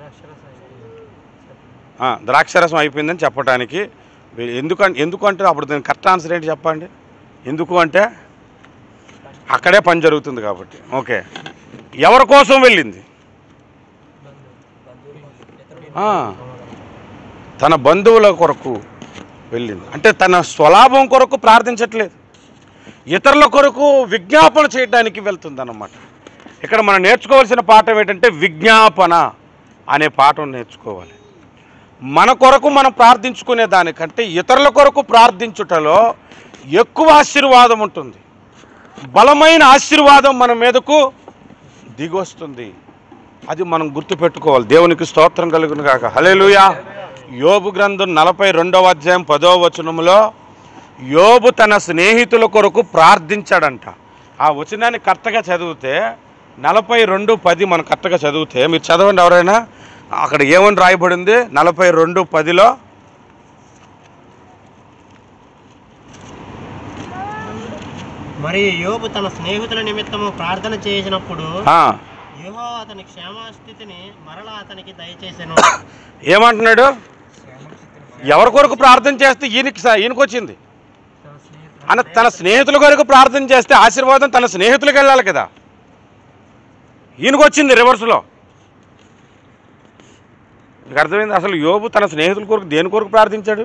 Speaker 1: ఆ, ద్రాక్షరసం అయిపోయిందని చెప్పడానికి వె- ఎందుకంటే ఎందుకు అంటే అప్పుడు దాని కరెక్ట్ ఆన్సర్ ఏంటి చెప్పండి ఎందుకు అంటే అక్కడే పని జరుగుతుంది కాబట్టి ఓకే ఎవరి కోసం వెళ్ళింది ఆ, తన బంధువుల కొరకు వెళ్ళింది అంటే తన స్వలాభం కొరకు ప్రార్థించట్లేదు ఇతరుల కొరకు విజ్ఞాపన చేయడానికి వెళ్తుందన్నమాట ఇక్కడ మనం నేర్చుకోవాల్సిన పాఠం ఏంటంటే విజ్ఞాపన అనే పాఠం నేర్చుకోవాలి మన కొరకు మనం ప్రార్థించుకునే దానికంటే ఇతరుల కొరకు ప్రార్థించుటలో ఎక్కువ ఆశీర్వాదం ఉంటుంది బలమైన ఆశీర్వాదం మన మీదకు దిగొస్తుంది అది మనం గుర్తుపెట్టుకోవాలి దేవునికి స్తోత్రం కలుగును కాక హలేలుయా యోబు గ్రంథం నలభై రెండవ అధ్యాయం పదవ వచనములో యోబు తన స్నేహితుల కొరకు ప్రార్థించాడంట ఆ వచనాన్ని కరెక్ట్గా చదివితే నలభై రెండు పది మనం కరెక్ట్గా చదివితే మీరు చదవండి ఎవరైనా అక్కడ ఏమని రాయబడింది నలభై రెండు పదిలో
Speaker 2: మరి యోబు తన స్నేహితుల నిమిత్తము ప్రార్థన చేసినప్పుడు
Speaker 1: ఆ,
Speaker 2: యెహోవా అతని క్షేమస్థితిని మరలా అతనికి దయచేసెను
Speaker 1: ఏమంటున్నాడు ఎవరి కొరకు ప్రార్థన చేస్తే ఈయనకి స- ఈయనకి వచ్చింది అన్న తన స్నేహితుల కొరకు ప్రార్థన చేస్తే ఆశీర్వాదం తన స్నేహితులకు వెళ్ళాలి కదా ఈయనకు వచ్చింది రివర్స్లో మీకు అర్థమైంది అసలు యోబు తన స్నేహితుల కొరకు దేని కొరకు ప్రార్థించాడు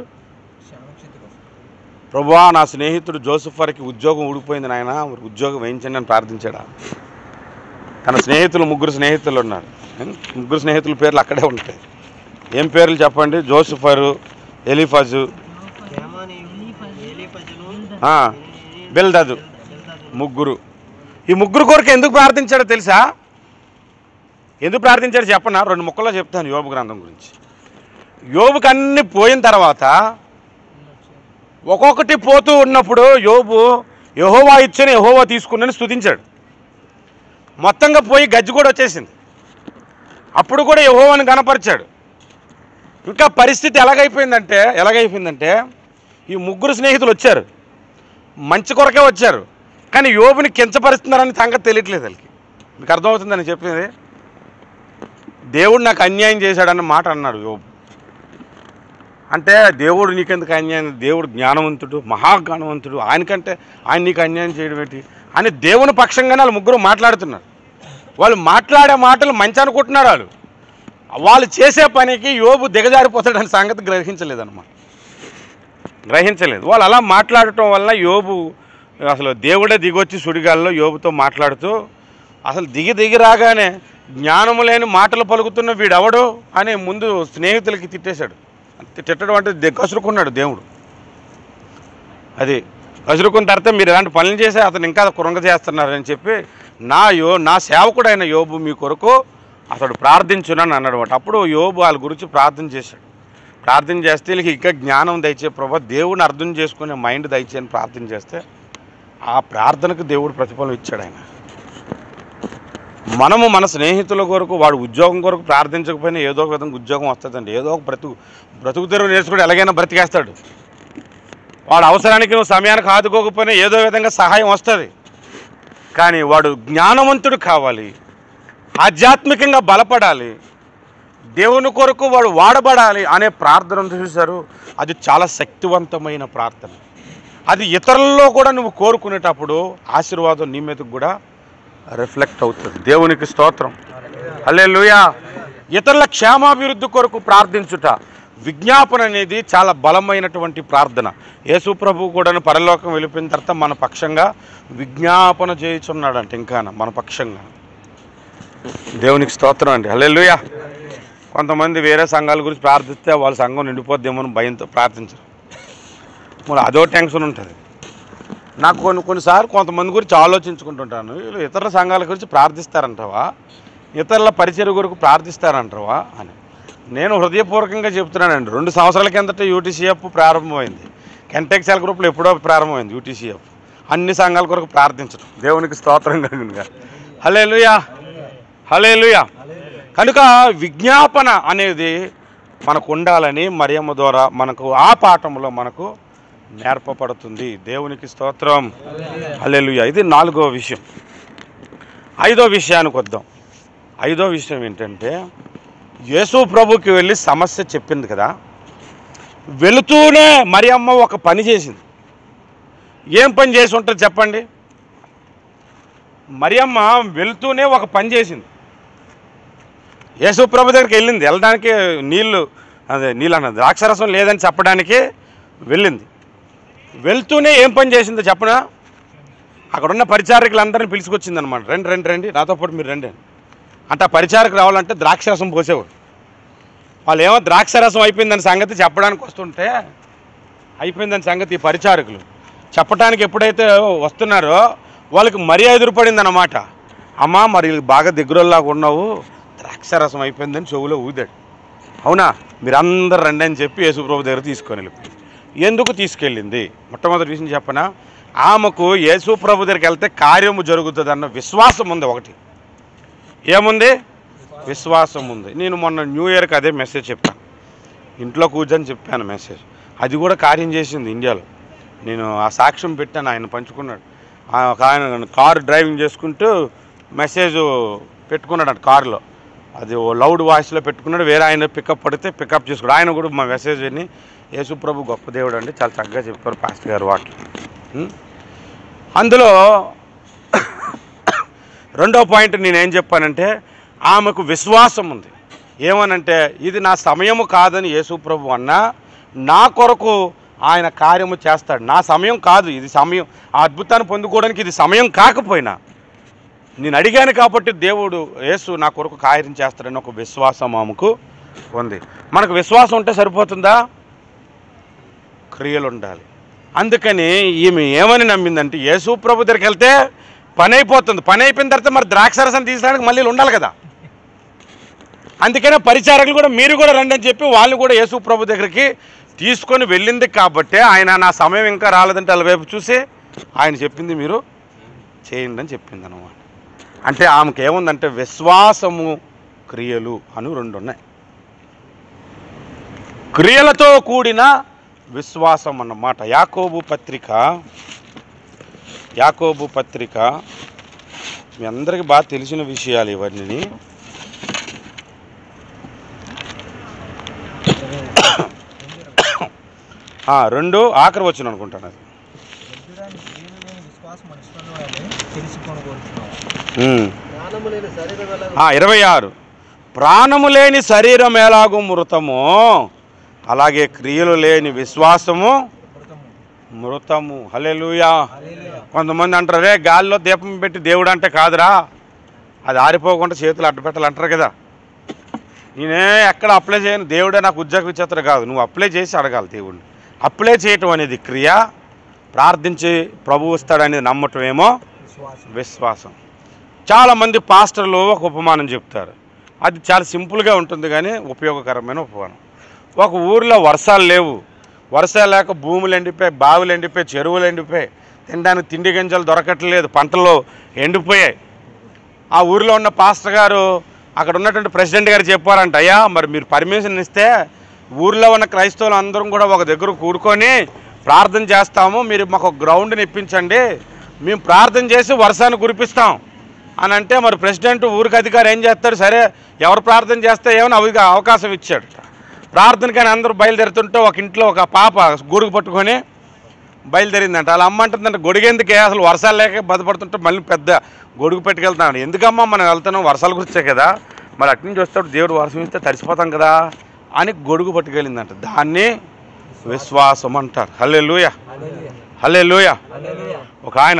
Speaker 1: ప్రభువా నా స్నేహితుడు జోసఫర్కి ఉద్యోగం ఊడిపోయింది నాయన మరి ఉద్యోగం వేయించండి అని ప్రార్థించాడా తన స్నేహితులు ముగ్గురు స్నేహితులు ఉన్నారు ఉం? ముగ్గురు స్నేహితుల పేర్లు అక్కడే ఉంటాయి ఏం పేర్లు చెప్పండి జోసఫరు ఎలిఫజు
Speaker 2: తేమానీయులు, ఏలీఫజులు,
Speaker 1: ఆ, బిల్దదు
Speaker 2: బిల్దదు.
Speaker 1: ముగ్గురు ఈ ముగ్గురు కొరకు ఎందుకు ప్రార్థించాడో తెలుసా ఎందుకు ప్రార్థించాడో చెప్పనా రెండు ముక్కల్లో చెప్తాను యోబు గ్రంథం గురించి యోబుకి అన్ని పోయిన తర్వాత ఒక్కొక్కటి పోతూ ఉన్నప్పుడు యోబు యహోవా ఇచ్చిన యహోవా తీసుకున్నని స్తుతించాడు మొత్తంగా పోయి గజ్జి కూడా వచ్చేసింది అప్పుడు కూడా యహోవాని గనపరిచాడు ఇంకా పరిస్థితి ఎలాగైపోయిందంటే ఎలాగైపోయిందంటే ఈ ముగ్గురు స్నేహితులు వచ్చారు మంచి కొరకే వచ్చారు కానీ యోబుని కించపరుస్తున్నారని సంగతి తెలియట్లేదు వాళ్ళకి మీకు అర్థమవుతుందని చెప్పింది దేవుడు నాకు అన్యాయం చేశాడన్న మాట అన్నాడు యోబు అంటే దేవుడు నీకెందుకు అన్యాయం దేవుడు జ్ఞానవంతుడు మహాజ్ఞానవంతుడు ఆయనకంటే ఆయన నీకు అన్యాయం చేయడం ఏంటి అని దేవుని పక్షంగానే వాళ్ళు ముగ్గురు మాట్లాడుతున్నారు వాళ్ళు మాట్లాడే మాటలు మంచి అనుకుంటున్నారు వాళ్ళు వాళ్ళు చేసే పనికి యోబు దిగజారిపోతాడని సంగతి గ్రహించలేదన్నమాట గ్రహించలేదు వాళ్ళు అలా మాట్లాడటం వల్ల యోబు అసలు దేవుడే దిగొచ్చి సుడిగాల్లో యోబుతో మాట్లాడుతూ అసలు దిగి దిగి రాగానే జ్ఞానము లేని మాటలు పలుకుతున్న వీడెవడు అని ముందు స్నేహితులకి తిట్టేశాడు తిట్టడం అంటే ది- కసురుకున్నాడు దేవుడు అది కసురుకున్న తర్వాత మీరు ఇలాంటి పనులు చేసి అతను ఇంకా కృంగ చేస్తున్నారని చెప్పి నా యో నా సేవకుడైన యోబు మీ కొరకు అతడు ప్రార్థించునని అన్నాడు అప్పుడు యోబు వాళ్ళ గురించి ప్రార్థన చేశాడు ప్రార్థన చేస్తే వీళ్ళకి ఇంకా జ్ఞానం దయచే ప్రభా దేవుని అర్థం చేసుకునే మైండ్ దయచేయని ప్రార్థన చేస్తే ఆ ప్రార్థనకు దేవుడు ప్రతిఫలం ఇచ్చాడు ఆయన మనము మన స్నేహితుల కొరకు వాడు ఉద్యోగం కొరకు ప్రార్థించకపోయినా ఏదో ఒక విధంగా ఉద్యోగం వస్తుందండి ఏదో ఒక బ్రతుకు బ్రతుకు తెరువు నేర్చుకుంటే ఎలాగైనా బ్రతికేస్తాడు వాడు అవసరానికి నువ్వు సమయానికి ఆదుకోకపోయినా ఏదో విధంగా సహాయం వస్తుంది కానీ వాడు జ్ఞానవంతుడు కావాలి ఆధ్యాత్మికంగా బలపడాలి దేవుని కొరకు వాడు వాడబడాలి అనే ప్రార్థన ఉంది చూశారు అది చాలా శక్తివంతమైన ప్రార్థన అది ఇతరుల్లో కూడా నువ్వు కోరుకునేటప్పుడు ఆశీర్వాదం నీ మీదకు కూడా రిఫ్లెక్ట్ అవుతుంది దేవునికి స్తోత్రం అల్లే ఇతరుల క్షేమాభివృద్ధి కొరకు ప్రార్థించుట విజ్ఞాపన అనేది చాలా బలమైనటువంటి ప్రార్థన యేసు ప్రభు కూడా పరలోకం వెళ్ళిపోయిన తర్వాత మన పక్షంగా విజ్ఞాపన చేయుచున్నాడంట ఇంకా మన పక్షంగా దేవునికి స్తోత్రం అండి హల్లే కొంతమంది వేరే సంఘాల గురించి ప్రార్థిస్తే వాళ్ళ సంఘం నిండిపోద్దేమో అని భయంతో ప్రార్థించరు మరి అదో టెన్షన్ ఉంటుంది నాకు కొన్ని కొన్నిసార్లు కొంతమంది గురించి ఆలోచించుకుంటుంటాను వీళ్ళు ఇతర సంఘాల గురించి ప్రార్థిస్తారంటావా ఇతరుల పరిచయ కొరకు ప్రార్థిస్తారంటావా అని నేను హృదయపూర్వకంగా చెప్తున్నానండి రెండు సంవత్సరాల కిందట యూటీసీఎఫ్ ప్రారంభమైంది కెంటెక్ సెల్ గ్రూప్లో ఎప్పుడో ప్రారంభమైంది యూటీసీఎఫ్ అన్ని సంఘాల కొరకు ప్రార్థించడం దేవునికి స్తోత్రం కలుగునుగా హలే లుయా హలే కనుక విజ్ఞాపన అనేది మనకు ఉండాలని మరియమ్మ ద్వారా మనకు ఆ పాఠంలో మనకు నేర్పబడుతుంది దేవునికి స్తోత్రం హల్లెలూయా ఇది నాలుగో విషయం ఐదో విషయానికి వద్దాం ఐదో విషయం ఏంటంటే యేసు ప్రభుకి వెళ్ళి సమస్య చెప్పింది కదా వెళుతూనే మరియమ్మ ఒక పని చేసింది ఏం పని చేసి ఉంటుంది చెప్పండి మరియమ్మ వెళుతూనే ఒక పని చేసింది యేసు ప్రభు దగ్గరికి వెళ్ళింది వెళ్ళడానికి నీళ్ళు అదే నీళ్ళు అన్నది ద్రాక్షరసం లేదని చెప్పడానికి వెళ్ళింది వెళ్తూనే ఏం పని చేసిందో చెప్పనా అక్కడున్న పరిచారకులందరినీ పిలుచుకొచ్చింది అనమాట రండి రండి రండి నాతో పాటు మీరు రండి అని. అంటే ఆ పరిచారకు రావాలంటే ద్రాక్షరసం పోసేవాడు వాళ్ళు ఏమో ద్రాక్షరసం అయిపోయిందని సంగతి చెప్పడానికి వస్తుంటే అయిపోయిందని సంగతి ఈ పరిచారకులు చెప్పడానికి ఎప్పుడైతే వస్తున్నారో వాళ్ళకి మరీ ఎదురుపడింది అన్నమాట అమ్మా మరి వీళ్ళకి బాగా దగ్గరలాగా ఉన్నావు ద్రాక్షరసం అయిపోయిందని చెవులో ఊదాడు అవునా మీరందరు రండి అని చెప్పి యేసుప్రభు దగ్గర తీసుకొని వెళ్ళిపోయింది ఎందుకు తీసుకెళ్ళింది మొట్టమొదటి విషయం చెప్పనా ఆమెకు యేసుప్రభు దగ్గరికి వెళ్తే కార్యము జరుగుతుంది అన్న విశ్వాసం ఉంది ఒకటి ఏముంది విశ్వాసం ఉంది నేను మొన్న న్యూ ఇయర్కి అదే మెసేజ్ చెప్పాను ఇంట్లో కూర్చొని చెప్పాను మెసేజ్ అది కూడా కార్యం చేసింది ఇండియాలో నేను ఆ సాక్ష్యం పెట్టాను ఆయన పంచుకున్నాడు ఆ ఒక ఆయన కారు డ్రైవింగ్ చేసుకుంటూ మెసేజ్ పెట్టుకున్నాడు అంట కారులో అది ఓ లౌడ్ వాయిస్లో పెట్టుకున్నాడు వేరే ఆయన పికప్ పడితే పికప్ చేసుకున్నాడు ఆయన కూడా మా మెసేజ్ విని యేసుప్రభు గొప్ప దేవుడు అండి చాలా చక్కగా చెప్పారు పాస్టర్ గారు వాటిలో ఉం? అందులో రెండో పాయింట్ నేనేం చెప్పానంటే ఆమెకు విశ్వాసం ఉంది ఏమనంటే ఇది నా సమయము కాదని యేసుప్రభు అన్నా నా కొరకు ఆయన కార్యము చేస్తాడు నా సమయం కాదు ఇది సమయం ఆ అద్భుతాన్ని పొందుకోవడానికి ఇది సమయం కాకపోయినా నేను అడిగాను కాబట్టి దేవుడు యేసు నా కొరకు కార్యం చేస్తాడని ఒక విశ్వాసం ఆమెకు ఉంది మనకు విశ్వాసం ఉంటే సరిపోతుందా క్రియలు ఉండాలి అందుకని ఈమె ఏమని నమ్మిందంటే యేసు ప్రభు దగ్గరికి వెళ్తే పని అయిపోతుంది పని అయిపోయిన తర్వాత మరి ద్రాక్షరసం తీసడానికి మళ్ళీ వీళ్ళు ఉండాలి కదా అందుకనే పరిచారకులు కూడా మీరు కూడా రండి అని చెప్పి వాళ్ళు కూడా యేసు ప్రభు దగ్గరికి తీసుకొని వెళ్ళింది కాబట్టి ఆయన నా సమయం ఇంకా రాలేదంటే వాళ్ళ వైపు చూసి ఆయన చెప్పింది మీరు చేయండి అని చెప్పింది అనమాట అంటే ఆమెకి ఏముందంటే విశ్వాసము క్రియలు అని రెండు ఉన్నాయి క్రియలతో కూడిన విశ్వాసం అన్నమాట యాకోబు పత్రిక యాకోబు పత్రిక మీ అందరికీ బాగా తెలిసిన విషయాలు ఇవన్నీ ఆ, రెండు ఆఖరి వచ్చిన అనుకుంటాను అది
Speaker 3: వద్దురాని క్రియలు లేని విశ్వాసం మనుషులను తెలుసుకొని కోరుతున్నాం
Speaker 1: ఉమ్.
Speaker 2: జ్ఞానము లేని శరీరం వల్ల
Speaker 1: ఆ, ఇరవై ఆరు ప్రాణము లేని శరీరం ఎలాగో మృతమో అలాగే క్రియలు లేని విశ్వాసము
Speaker 3: మృతము
Speaker 1: మృతము హల్లెలూయా
Speaker 3: హల్లెలూయా.
Speaker 1: కొంతమంది అంటారు రే గాలిలో దీపం పెట్టి దేవుడు అంటే కాదురా అది ఆరిపోకుండా చేతులు అడ్డు పెట్టాలి అంటారు కదా నేనే ఎక్కడ అప్లై చేయను దేవుడే నాకు ఉద్యోగం ఇచ్చేస్తాడు కాదు నువ్వు అప్లై చేసి అడగాలి దేవుడిని అప్లై చేయటం అనేది క్రియ ప్రార్థించి ప్రభు ఇస్తాడనేది నమ్మటం ఏమో
Speaker 3: విశ్వాసం
Speaker 1: విశ్వాసం చాలామంది పాస్టర్లు ఒక ఉపమానం చెప్తారు అది చాలా సింపుల్గా ఉంటుంది కానీ ఉపయోగకరమైన ఉపమానం ఒక ఊరిలో వర్షాలు లేవు వర్షాలు లేక భూములు ఎండిపోయి బావులు ఎండిపోయి చెరువులు ఎండిపోయి తినడానికి తిండి గింజలు దొరకట్లేదు పంటలు ఎండిపోయాయి ఆ ఊరిలో ఉన్న పాస్టర్ గారు అక్కడ ఉన్నటువంటి ప్రెసిడెంట్ గారు చెప్పారంట అయ్యా మరి మీరు పర్మిషన్ ఇస్తే ఊర్లో ఉన్న క్రైస్తవులు అందరం కూడా ఒక దగ్గర కూడుకొని ప్రార్థన చేస్తాము మీరు మాకు ఒక గ్రౌండ్ని ఇప్పించండి మేము ప్రార్థన చేసి వర్షాన్ని కురిపిస్తాం అని అంటే మరి ప్రెసిడెంట్ ఊరికి అధికారి ఏం చేస్తాడు సరే ఎవరు ప్రార్థన చేస్తే ఏమని అవి అవకాశం ఇచ్చాడు ప్రార్థనకని అందరూ బయలుదేరుతుంటే ఒక ఇంట్లో ఒక పాప గొడుగు పట్టుకొని బయలుదేరిందంట వాళ్ళ అమ్మ అంటుందంటే గొడుగెందుకే అసలు వర్షాలు లేక బాధపడుతుంటే మళ్ళీ పెద్ద గొడుగు పెట్టుకెళ్తున్నాడు ఎందుకమ్మా మనం వెళ్తున్నాం వర్షాల గురించే కదా మరి అటు నుంచి వస్తాడు దేవుడు వర్షం ఇస్తే తడిసిపోతాం కదా అని గొడుగు పట్టుకెళ్ళిందంట దాన్ని విశ్వాసం అంటారు హల్లే లూయ
Speaker 3: హల్లెలూయా.
Speaker 1: హల్లే లూయ
Speaker 3: హల్లెలూయా.
Speaker 1: ఒక ఆయన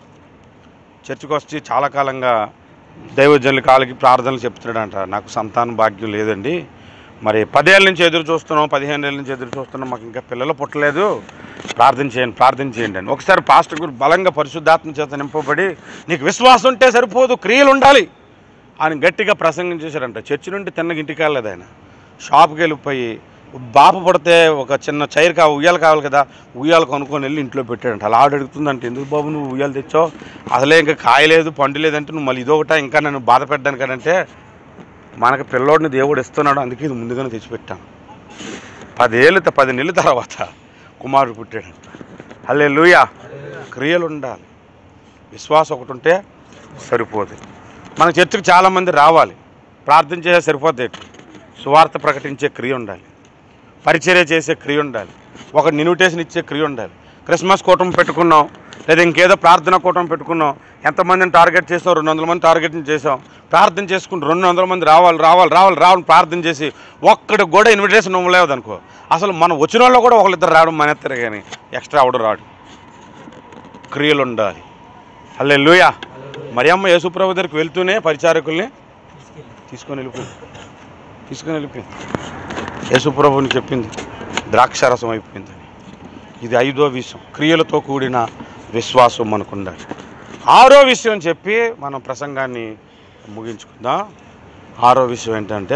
Speaker 1: చర్చికి వచ్చి చాలా కాలంగా దైవజనుల కాళ్ళకి ప్రార్థనలు చెప్తున్నాడంట నాకు సంతాన భాగ్యం లేదండి మరి పదేళ్ళ నుంచి ఎదురు చూస్తున్నాం పదిహేను ఏళ్ళ నుంచి ఎదురు చూస్తున్నాం మాకు ఇంకా పిల్లలు పుట్టలేదు ప్రార్థన చేయండి ప్రార్థన చేయండి అని ఒకసారి పాస్టర్ గురు బలంగా పరిశుద్ధాత్మ చేత నింపబడి నీకు విశ్వాసం ఉంటే సరిపోదు క్రియలు ఉండాలి ఆయన గట్టిగా ప్రసంగం చేశారంట చర్చి నుండి తిన్నగా ఇంటికి వెళ్ళలేదు ఆయన షాప్కి వెళ్ళిపోయి బాప పడితే ఒక చిన్న చైర్ కా ఉయ్యాలు కావాలి కదా ఉయ్యాలు కొనుక్కొని వెళ్ళి ఇంట్లో పెట్టాడంట అలా ఆవిడ అడుగుతుందంటే ఎందుకు బాబు నువ్వు ఉయ్యాలు తెచ్చావు అసలే ఇంకా కాయలేదు పండు లేదంటే నువ్వు మళ్ళీ ఇదొకట ఇంకా నన్ను బాధ పెట్టడానికంటే మనకు పిల్లోడిని దేవుడు ఇస్తున్నాడు అందుకే ఇది ముందుగానే తెచ్చిపెట్టాను పదేళ్ళు త- పది నెలల తర్వాత కుమారుడు పుట్టాడంట అల్లే లూయా క్రియలు ఉండాలి విశ్వాసం ఒకటి ఉంటే సరిపోదు మన చర్చకు చాలామంది రావాలి ప్రార్థన చేసే సరిపోద్ది సువార్త ప్రకటించే క్రియ ఉండాలి పరిచర్య చేసే క్రియ ఉండాలి ఒక ఇన్విటేషన్ ఇచ్చే క్రియ ఉండాలి క్రిస్మస్ కూటమి పెట్టుకున్నాం లేదా ఇంకేదో ప్రార్థన కూటమి పెట్టుకున్నాం ఎంతమందిని టార్గెట్ చేసాం రెండు వందల మంది టార్గెట్ చేసాం ప్రార్థన చేసుకుని రెండు వందల మంది రావాలి రావాలి రావాలి రావాలి ప్రార్థన చేసి ఒక్కడికి కూడా ఇన్విటేషన్ ఇవ్వలేదు అనుకో అసలు మనం వచ్చిన వాళ్ళు కూడా ఒకళ్ళిద్దరు రావడం మానేస్తారు కానీ ఎక్స్ట్రా అవడం రాడు క్రియలు ఉండాలి అల్లే లూయా మరి అమ్మ యేసుప్రభు దగ్గరికి వెళ్తూనే పరిచారకుల్ని తీసుకొని వెళ్ళిపోయింది తీసుకొని వెళ్ళిపోయింది యేసుప్రభుని చెప్పింది ద్రాక్షారసం అయిపోయిందని ఇది ఐదో విషయం క్రియలతో కూడిన విశ్వాసం మనకు ఉండాలి ఆరో విషయం చెప్పి మనం ప్రసంగాన్ని ముగించుకుందాం ఆరో విషయం ఏంటంటే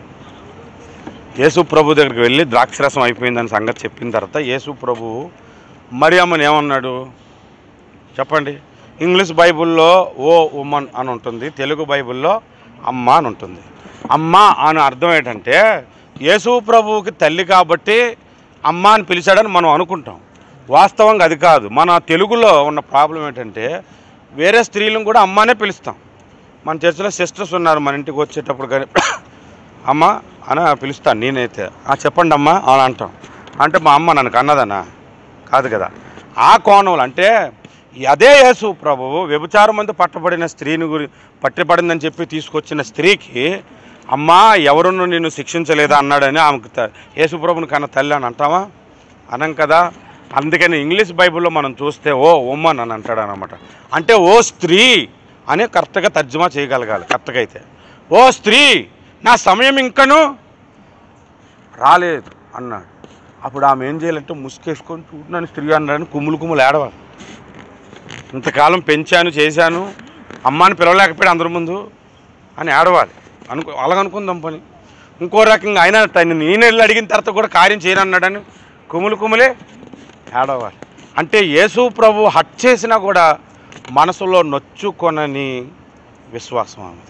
Speaker 1: యేసు ప్రభు దగ్గరికి వెళ్ళి ద్రాక్షరసం అయిపోయిందని సంగతి చెప్పిన తర్వాత యేసు ప్రభు మరి అమ్మని ఏమన్నాడు చెప్పండి ఇంగ్లీష్ బైబిల్లో ఓ ఉమన్ అని ఉంటుంది తెలుగు బైబిల్లో అమ్మ అని ఉంటుంది అమ్మ అని అర్థం ఏంటంటే యేసు ప్రభువుకి తల్లి కాబట్టి అమ్మ అని పిలిచాడని మనం అనుకుంటాం వాస్తవంగా అది కాదు మన తెలుగులో ఉన్న ప్రాబ్లం ఏంటంటే వేరే స్త్రీలను కూడా అమ్మానే పిలుస్తాం మన చర్చిలో సిస్టర్స్ ఉన్నారు మన ఇంటికి వచ్చేటప్పుడు కానీ అమ్మ అని పిలుస్తాను నేనైతే "ఆ, చెప్పండి అమ్మ అని అంటాం అంటే మా అమ్మ నన్ను కన్నదనా కాదు కదా ఆ కోణంలో అంటే అదే యేసు ప్రభువు వ్యభిచారం మంది పట్టబడిన స్త్రీని గురి పట్టబడిందని చెప్పి తీసుకొచ్చిన స్త్రీకి అమ్మా ఎవరును నిన్ను శిక్షించలేదా అన్నాడని ఆమెకు త- యేసు ప్రభుని కన్న తల్లి అని అంటామా అనం కదా అందుకని ఇంగ్లీష్ బైబిల్లో మనం చూస్తే ఓ ఉమ్మన్ అని అంటాడు అనమాట అంటే ఓ స్త్రీ అని కరెక్ట్గా తర్జుమా చేయగలగాలి కరెక్ట్గా అయితే ఓ స్త్రీ నా సమయం ఇంకను రాలేదు అన్నాడు అప్పుడు ఆమె ఏం చేయాలంటే ముసుకేసుకొని చూడనని స్త్రీ అన్నాడని కుమ్ములు కుమ్ములు ఏడవాలి ఇంతకాలం పెంచాను చేశాను అమ్మాని పిలవలేకపోయాడు అందరి ముందు అని ఏడవాలి అనుకో అలాగనుకుందాం పని ఇంకో రకంగా అయినా తను నేను వెళ్ళి అడిగిన తర్వాత కూడా కార్యం చేయనన్నాడని కుములు కుములే ఏడవాలి అంటే యేసు ప్రభు హట్ చేసినా కూడా మనసులో నొచ్చుకొనని విశ్వాసం ఆమెది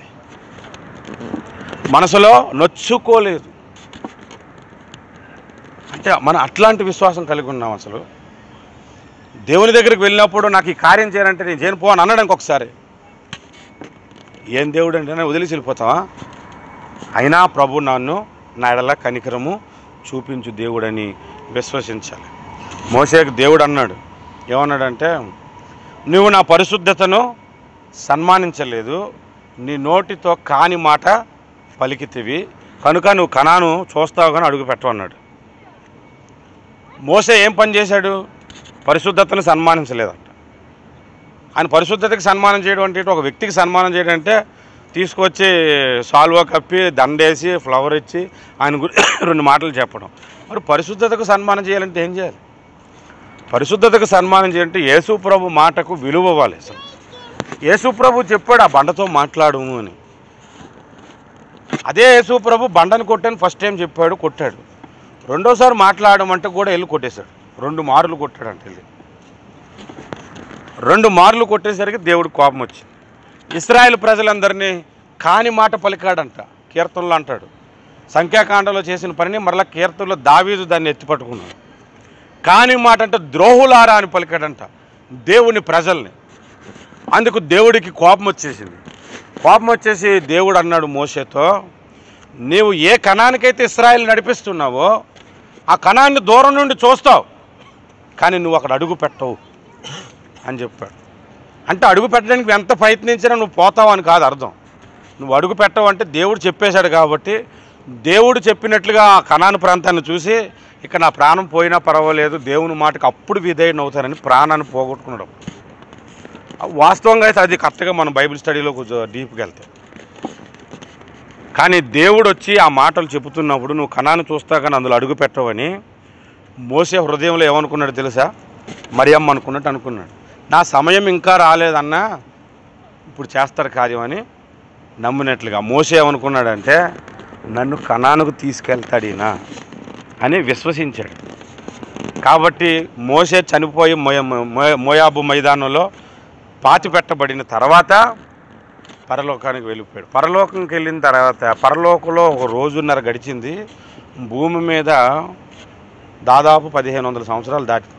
Speaker 1: మనసులో నొచ్చుకోలేదు అంటే మనం అట్లాంటి విశ్వాసం కలిగి ఉన్నాం అసలు దేవుని దగ్గరికి వెళ్ళినప్పుడు నాకు ఈ కార్యం చేయాలంటే నేను చేయను పో అని అన్నాడు ఇంకొకసారి ఏం దేవుడు అంటే నేను వదిలేసి వెళ్ళిపోతావా అయినా ప్రభు నన్ను నా ఎడల కనికరము చూపించు దేవుడని విశ్వసించాలి మోసేకి దేవుడు అన్నాడు ఏమన్నాడంటే నువ్వు నా పరిశుద్ధతను సన్మానించలేదు నీ నోటితో కాని మాట పలికితివి కనుక నువ్వు కణాను చూస్తావు కానీ అడుగు పెట్టమన్నాడు మోసే ఏం పని చేశాడు పరిశుద్ధతను సన్మానించలేదంట ఆయన పరిశుద్ధతకి సన్మానం చేయడం అంటే ఏంటి? ఒక వ్యక్తికి సన్మానం చేయడం అంటే తీసుకొచ్చి సాల్వా కప్పి దండేసి ఫ్లవర్ ఇచ్చి ఆయన గురి రెండు మాటలు చెప్పడం మరి పరిశుద్ధతకు సన్మానం చేయాలంటే ఏం చేయాలి పరిశుద్ధతకు సన్మానం చేయాలంటే యేసు ప్రభు మాటకు విలువ ఇవ్వాలి అసలు యేసు ప్రభు చెప్పాడు ఆ బండతో మాట్లాడుము అని అదే యేసు ప్రభు బండను కొట్టాను ఫస్ట్ టైం చెప్పాడు కొట్టాడు రెండోసారి మాట్లాడమంటే కూడా వెళ్ళి కొట్టేశాడు రెండు మార్లు కొట్టాడంట వెళ్ళి రెండు మార్లు కొట్టేసరికి దేవుడు కోపం వచ్చింది ఇస్రాయేల్ ప్రజలందరినీ కాని మాట పలికాడంట కీర్తనలు అంటాడు సంఖ్యాకాండంలో చేసిన పనిని మరలా కీర్తనలో దావీదు దాన్ని ఎత్తిపట్టుకున్నాడు కాని మాట అంటే ద్రోహులారా అని పలికాడంట దేవుని ప్రజల్ని అందుకు దేవుడికి కోపం వచ్చేసింది కోపం వచ్చేసి దేవుడు అన్నాడు మోసేతో నీవు ఏ కణానికైతే ఇస్రాయల్ నడిపిస్తున్నావో ఆ కణాన్ని దూరం నుండి చూస్తావు కానీ నువ్వు అక్కడ అడుగు పెట్టవు అని చెప్పాడు అంటే అడుగు పెట్టడానికి ఎంత ప్రయత్నించినా నువ్వు పోతావు అని కాదు అర్థం నువ్వు అడుగు పెట్టవు అంటే దేవుడు చెప్పేశాడు కాబట్టి దేవుడు చెప్పినట్లుగా ఆ కణాను ప్రాంతాన్ని చూసి ఇక నా ప్రాణం పోయినా పర్వాలేదు దేవుని మాటకు అప్పుడు విధేయుని అవుతారని ప్రాణాన్ని పోగొట్టుకున్నాడు వాస్తవంగా అయితే అది కరెక్ట్గా మనం బైబిల్ స్టడీలో కొంచెం డీప్కి వెళ్తే కానీ దేవుడు వచ్చి ఆ మాటలు చెబుతున్నప్పుడు నువ్వు కణాన్ని చూస్తా కానీ అందులో అడుగు పెట్టవని మోసే హృదయంలో ఏమనుకున్నాడు తెలుసా మరియమ్మ అనుకున్నట్టు అనుకున్నాడు నా సమయం ఇంకా రాలేదన్నా ఇప్పుడు చేస్తారు కార్యం అని నమ్మినట్లుగా మోసే ఏమనుకున్నాడంటే నన్ను కణానుకు తీసుకెళ్తాడినా అని విశ్వసించాడు కాబట్టి మోసే చనిపోయి మోయ మోయ- మోయాబు మైదానంలో పాతి పెట్టబడిన తర్వాత పరలోకానికి వెళ్ళిపోయాడు పరలోకంకి వెళ్ళిన తర్వాత పరలోకంలో ఒక రోజున్నర గడిచింది భూమి మీద దాదాపు పదిహేను వందల సంవత్సరాలు దాటి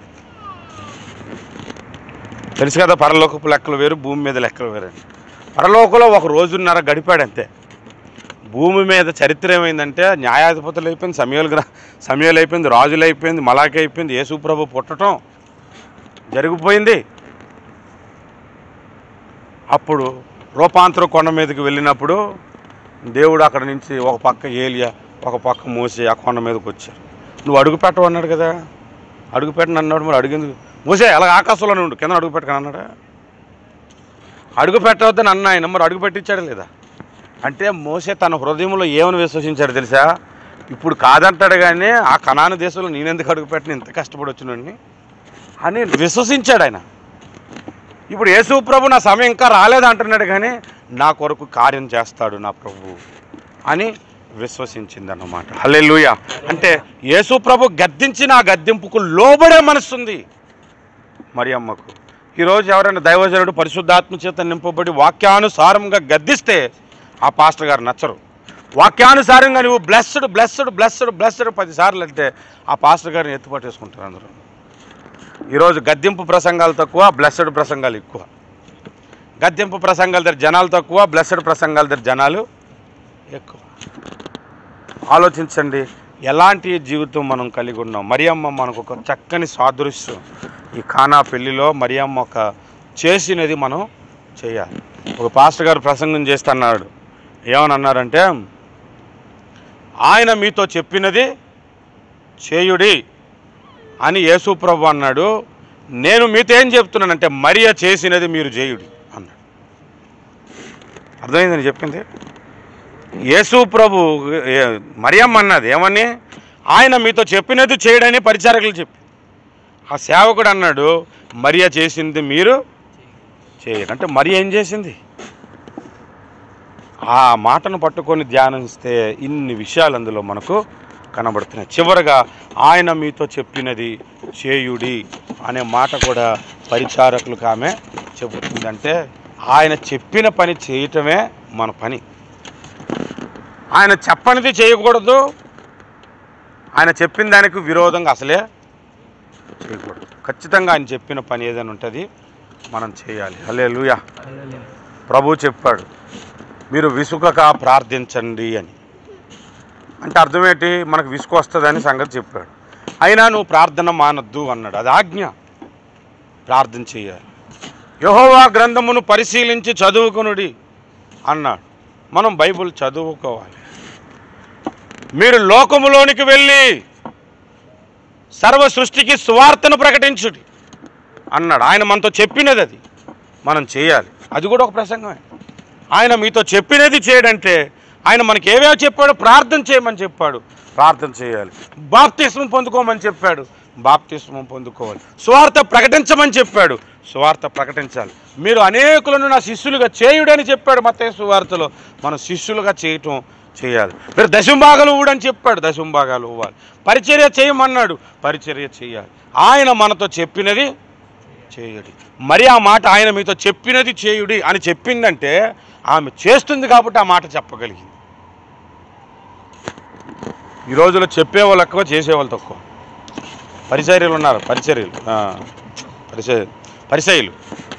Speaker 1: తెలుసు కదా పరలోకపు లెక్కలు వేరు భూమి మీద లెక్కలు వేరు అని. పరలోకంలో ఒక రోజున్నర గడిపాడు అంతే భూమి మీద చరిత్ర ఏమైందంటే న్యాయాధిపతులు అయిపోయింది సమయాలు గ్ర సమయాలు అయిపోయింది రాజులు అయిపోయింది మలాకి అయిపోయింది యేసుప్రభు పుట్టడం జరిగిపోయింది అప్పుడు రూపాంతర కొండ మీదకి వెళ్ళినప్పుడు దేవుడు అక్కడ నుంచి ఒక పక్క ఏలియా ఒక పక్క మోసి ఆ కొండ మీదకి వచ్చారు నువ్వు అడుగు పెట్టవు అన్నాడు కదా అడుగు పెట్టను అన్నాడు మరి అడిగింది మోసే అలా ఆకాశంలోనే ఉండు కింద అడుగు పెట్టకని అన్నాడా అడుగు పెట్టవద్దని అన్న ఆయన మరి అడుగు పెట్టించాడు లేదా అంటే మోసే తన హృదయంలో ఏమని విశ్వసించాడు తెలుసా ఇప్పుడు కాదంటాడు కానీ ఆ కణాను దేశంలో నేనెందుకు అడుగు పెట్టిన ఇంత కష్టపడి వచ్చినండి అని విశ్వసించాడు ఆయన ఇప్పుడు యేసు ప్రభు నా సమయం ఇంకా రాలేదంటున్నాడు కానీ నా కొరకు కార్యం చేస్తాడు నా ప్రభు అని విశ్వసించింది అన్నమాట హల్లెలూయా అంటే యేసు ప్రభు గద్దించిన ఆ గద్దింపుకు లోబడే మనసుంది మరి అమ్మకు ఈరోజు ఎవరైనా దైవజనుడు పరిశుద్ధాత్మ చేత నింపబడి వాక్యానుసారంగా గద్దిస్తే ఆ పాస్టర్ గారు నచ్చరు వాక్యానుసారంగా నువ్వు బ్లెస్డ్ బ్లెస్డ్ బ్లెస్డ్ బ్లెస్డ్ పదిసార్లు అంటే ఆ పాస్టర్ గారిని ఎత్తుపట్టేసుకుంటారు అందరూ ఈరోజు గద్దింపు ప్రసంగాలు తక్కువ బ్లెస్డ్ ప్రసంగాలు ఎక్కువ గద్దింపు ప్రసంగాల దగ్గర జనాలు తక్కువ బ్లెస్డ్ ప్రసంగాల దగ్గర జనాలు ఎక్కువ ఆలోచించండి ఎలాంటి జీవితం మనం కలిగి ఉన్నాం మరియమ్మ మనకు ఒక చక్కని సాదృశ్యం ఈ ఖానా పెళ్లిలో మరియమ్మ ఒక చేసినది మనం చేయాలి ఒక పాస్టర్ గారు ప్రసంగం చేస్తున్నాడు ఏమని అన్నారంటే ఆయన మీతో చెప్పినది చేయుడి అని యేసుప్రభు అన్నాడు నేను మీతో ఏం చెప్తున్నానంటే మరియ చేసినది మీరు చేయుడి అన్నాడు అర్థమైందని చెప్పింది యేసు ప్రభు ఏ- మరియమ్మ అన్నది ఏమని ఆయన మీతో చెప్పినది చేయడని పరిచారకులు చెప్పి ఆ సేవకుడు అన్నాడు మరియ చేసింది మీరు చేయరు అంటే మరి ఏం చేసింది ఆ మాటను పట్టుకొని ధ్యానిస్తే ఇన్ని విషయాలు అందులో మనకు కనబడుతున్నాయి చివరగా ఆయన మీతో చెప్పినది చేయుడి అనే మాట కూడా పరిచారకులకు ఆమె చెబుతుందంటే ఆయన చెప్పిన పని చేయటమే మన పని ఆయన చెప్పనిది చేయకూడదు ఆయన చెప్పిన దానికి విరోధంగా అసలే చేయకూడదు ఖచ్చితంగా ఆయన చెప్పిన పని ఏదైనా ఉంటుంది మనం చేయాలి హలే ప్రభు చెప్పాడు మీరు విసుకక ప్రార్థించండి అని అంటే అర్థం ఏంటి మనకు విసుగు వస్తుందని సంగతి చెప్పాడు అయినా నువ్వు ప్రార్థన మానద్దు అన్నాడు అది ఆజ్ఞ ప్రార్థన చేయాలి యెహోవా గ్రంథమును పరిశీలించి చదువుకునుడి అన్నాడు మనం బైబిల్ చదువుకోవాలి మీరు లోకములోనికి వెళ్ళి సర్వ సృష్టికి సువార్తను ప్రకటించుడి అన్నాడు ఆయన మనతో చెప్పినది అది మనం చేయాలి అది కూడా ఒక ప్రసంగమే ఆయన మీతో చెప్పినది చేయడంటే ఆయన మనకి ఏవేవో చెప్పాడో ప్రార్థన చేయమని చెప్పాడు ప్రార్థన చేయాలి బాప్తిస్మం పొందుకోమని చెప్పాడు బాప్తిస్మం పొందుకోవాలి సువార్త ప్రకటించమని చెప్పాడు సువార్త ప్రకటించాలి మీరు అనేకులను నా శిష్యులుగా చేయుడని చెప్పాడు మతే సువార్తలో మనం శిష్యులుగా చేయటం చేయాలి మీరు దశంభాగాలు ఊడని చెప్పాడు దశంభాగాలు ఇవ్వాలి పరిచర్య చేయమన్నాడు పరిచర్య చేయాలి ఆయన మనతో చెప్పినది చేయుడి మరి ఆ మాట ఆయన మీతో చెప్పినది చేయుడి అని చెప్పిందంటే ఆమె చేస్తుంది కాబట్టి ఆ మాట చెప్పగలిగింది ఈ రోజులో చెప్పేవాళ్ళు ఎక్కువ చేసేవాళ్ళు తక్కువ పరిచర్యలు ఉన్నారు పరిచర్యలు ఆ, పరిచయ పరిచయులు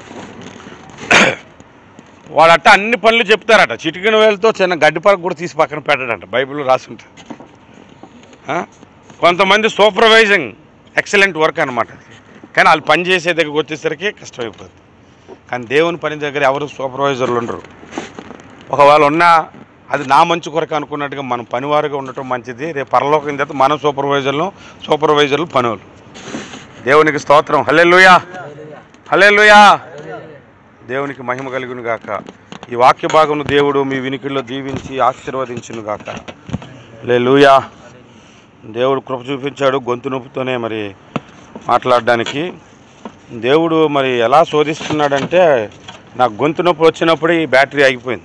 Speaker 1: వాడట అన్ని పనులు చెప్తారట చిటికిన వేలతో చిన్న గడ్డి పరకు కూడా తీసి పక్కన పెట్టడంట బైబిల్లో రాసుంటారు ఆ? కొంతమంది సూపర్వైజింగ్ ఎక్సలెంట్ వర్క్ అనమాట కానీ వాళ్ళు పని చేసే దగ్గరికి వచ్చేసరికి కష్టమైపోతుంది కానీ దేవుని పని దగ్గర ఎవరు సూపర్వైజర్లు ఉండరు ఒకవేళ ఉన్నా అది నా మంచి కొరకు అనుకున్నట్టుగా మనం పనివారుగా ఉండటం మంచిది రేపు పరలోకం తర్వాత మనం సూపర్వైజర్లు సూపర్వైజర్లు పనులు దేవునికి స్తోత్రం హల్లెలూయా హల్లెలూయా దేవునికి మహిమ కలుగును గాక ఈ వాక్య భాగమును దేవుడు మీ వినికిల్లో దీవించి ఆశీర్వదించును గాక హల్లెలూయా దేవుడు కృప చూపించాడు గొంతు నొప్పితోనే మరి మాట్లాడడానికి దేవుడు మరి ఎలా శోధిస్తున్నాడంటే నాకు గొంతు నొప్పి వచ్చినప్పుడు ఈ బ్యాటరీ ఆగిపోయింది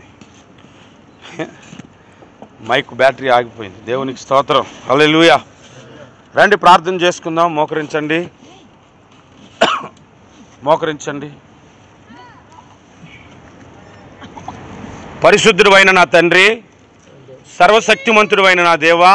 Speaker 1: మైక్ బ్యాటరీ ఆగిపోయింది దేవునికి స్తోత్రం హల్లెలూయా రండి ప్రార్థన చేసుకుందాం మోకరించండి మోకరించండి పరిశుద్ధుడైన నా తండ్రి సర్వశక్తిమంతుడైన నా దేవా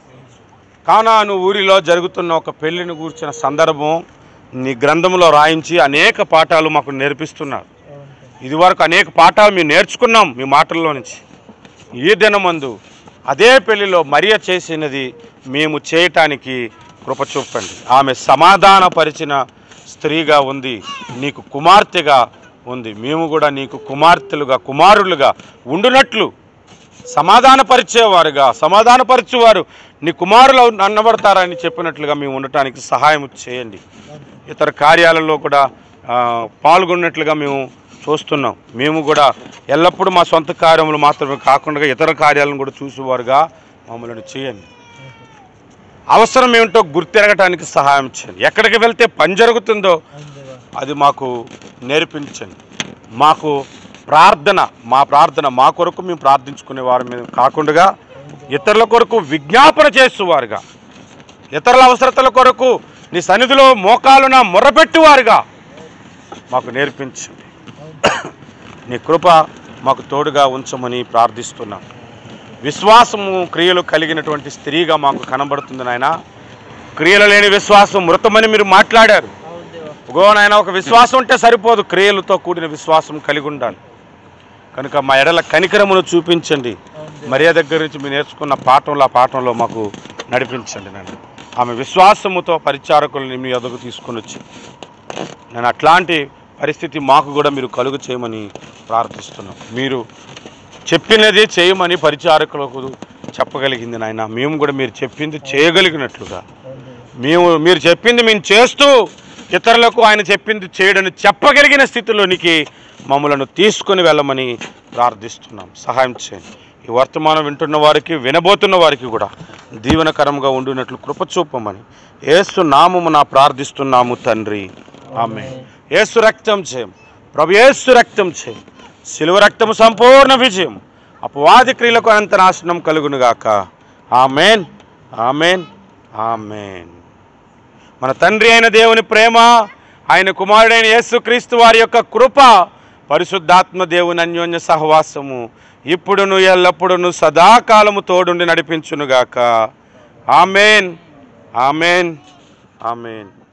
Speaker 1: కానాను ఊరిలో జరుగుతున్న ఒక పెళ్లిని కూర్చిన సందర్భం నీ గ్రంథంలో రాయించి అనేక పాఠాలు మాకు నేర్పిస్తున్నారు ఇదివరకు అనేక పాఠాలు మేము నేర్చుకున్నాం మీ మాటల్లో నుంచి ఈ దినమందు అదే పెళ్లిలో మరియ చేసినది మేము చేయటానికి కృప చూపండి ఆమె సమాధానపరిచిన స్త్రీగా ఉంది నీకు కుమార్తెగా ఉంది మేము కూడా నీకు కుమార్తెలుగా కుమారులుగా ఉండునట్లు సమాధానపరిచేవారుగా సమాధానపరిచేవారు నీ కుమారులు అన్నబడతారని చెప్పినట్లుగా మేము ఉండటానికి సహాయం చేయండి ఇతర కార్యాలలో కూడా ఆ, పాల్గొన్నట్లుగా మేము చూస్తున్నాం మేము కూడా ఎల్లప్పుడూ మా సొంత కార్యములు మాత్రమే కాకుండా ఇతర కార్యాలను కూడా చూసేవారుగా మమ్మల్ని చేయండి అవసరం ఏమిటో గుర్తెరగటానికి సహాయం చేయండి ఎక్కడికి వెళ్తే పని జరుగుతుందో అది మాకు నేర్పించండి మాకు ప్రార్థన మా ప్రార్థన మా కొరకు మేము ప్రార్థించుకునే వారి మీద కాకుండా ఇతరుల కొరకు విజ్ఞాపన చేసేవారుగా ఇతరుల అవసరతల కొరకు నీ సన్నిధిలో మోకాలున మొర్రపెట్టువారుగా మాకు నేర్పించండి నీ కృప మాకు తోడుగా ఉంచమని ప్రార్థిస్తున్నాం విశ్వాసము క్రియలు కలిగినటువంటి స్త్రీగా మాకు కనబడుతుంది నాయన క్రియలు లేని విశ్వాసం మృతమని మీరు మాట్లాడారు గో నాయన ఒక విశ్వాసం ఉంటే సరిపోదు క్రియలతో కూడిన విశ్వాసం కలిగి ఉండాలి కనుక మా ఎడల కనికరమును చూపించండి మరియ దగ్గర నుంచి మీరు నేర్చుకున్న పాఠంలో ఆ పాఠంలో మాకు నడిపించండి నన్ను ఆమె విశ్వాసముతో పరిచారకులని మీ ఎదుగు తీసుకుని వచ్చి నేను అట్లాంటి పరిస్థితి మాకు కూడా మీరు కలుగు చేయమని ప్రార్థిస్తున్నాం మీరు చెప్పినది చేయమని పరిచారకులకు చెప్పగలిగింది నాయన మేము కూడా మీరు చెప్పింది చేయగలిగినట్లుగా మేము మీరు చెప్పింది మేము చేస్తూ ఇతరులకు ఆయన చెప్పింది చేయడని చెప్పగలిగిన స్థితిలోనికి మమ్మలను తీసుకొని వెళ్ళమని ప్రార్థిస్తున్నాం సహాయం చేయండి ఈ వర్తమానం వింటున్న వారికి వినబోతున్న వారికి కూడా దీవెనకరంగా ఉండినట్లు కృప చూపమని ఏసు నామము నా ప్రార్థిస్తున్నాము తండ్రి ఆమె ఏసు రక్తం చేయం ప్రభు ఏసు రక్తం చేయం శిలువ రక్తము సంపూర్ణ విజయం అపవాది క్రియలకు అనంత నాశనం కలుగునుగాక ఆమెన్ ఆమెన్ ఆమెన్ మన తండ్రి అయిన దేవుని ప్రేమ ఆయన కుమారుడైన యేసుక్రీస్తు వారి యొక్క కృప పరిశుద్ధాత్మ దేవుని అన్యోన్య సహవాసము ఇప్పుడును ఎల్లప్పుడును సదాకాలము తోడుండి నడిపించునుగాక ఆమెన్ ఆమెన్ ఆమెన్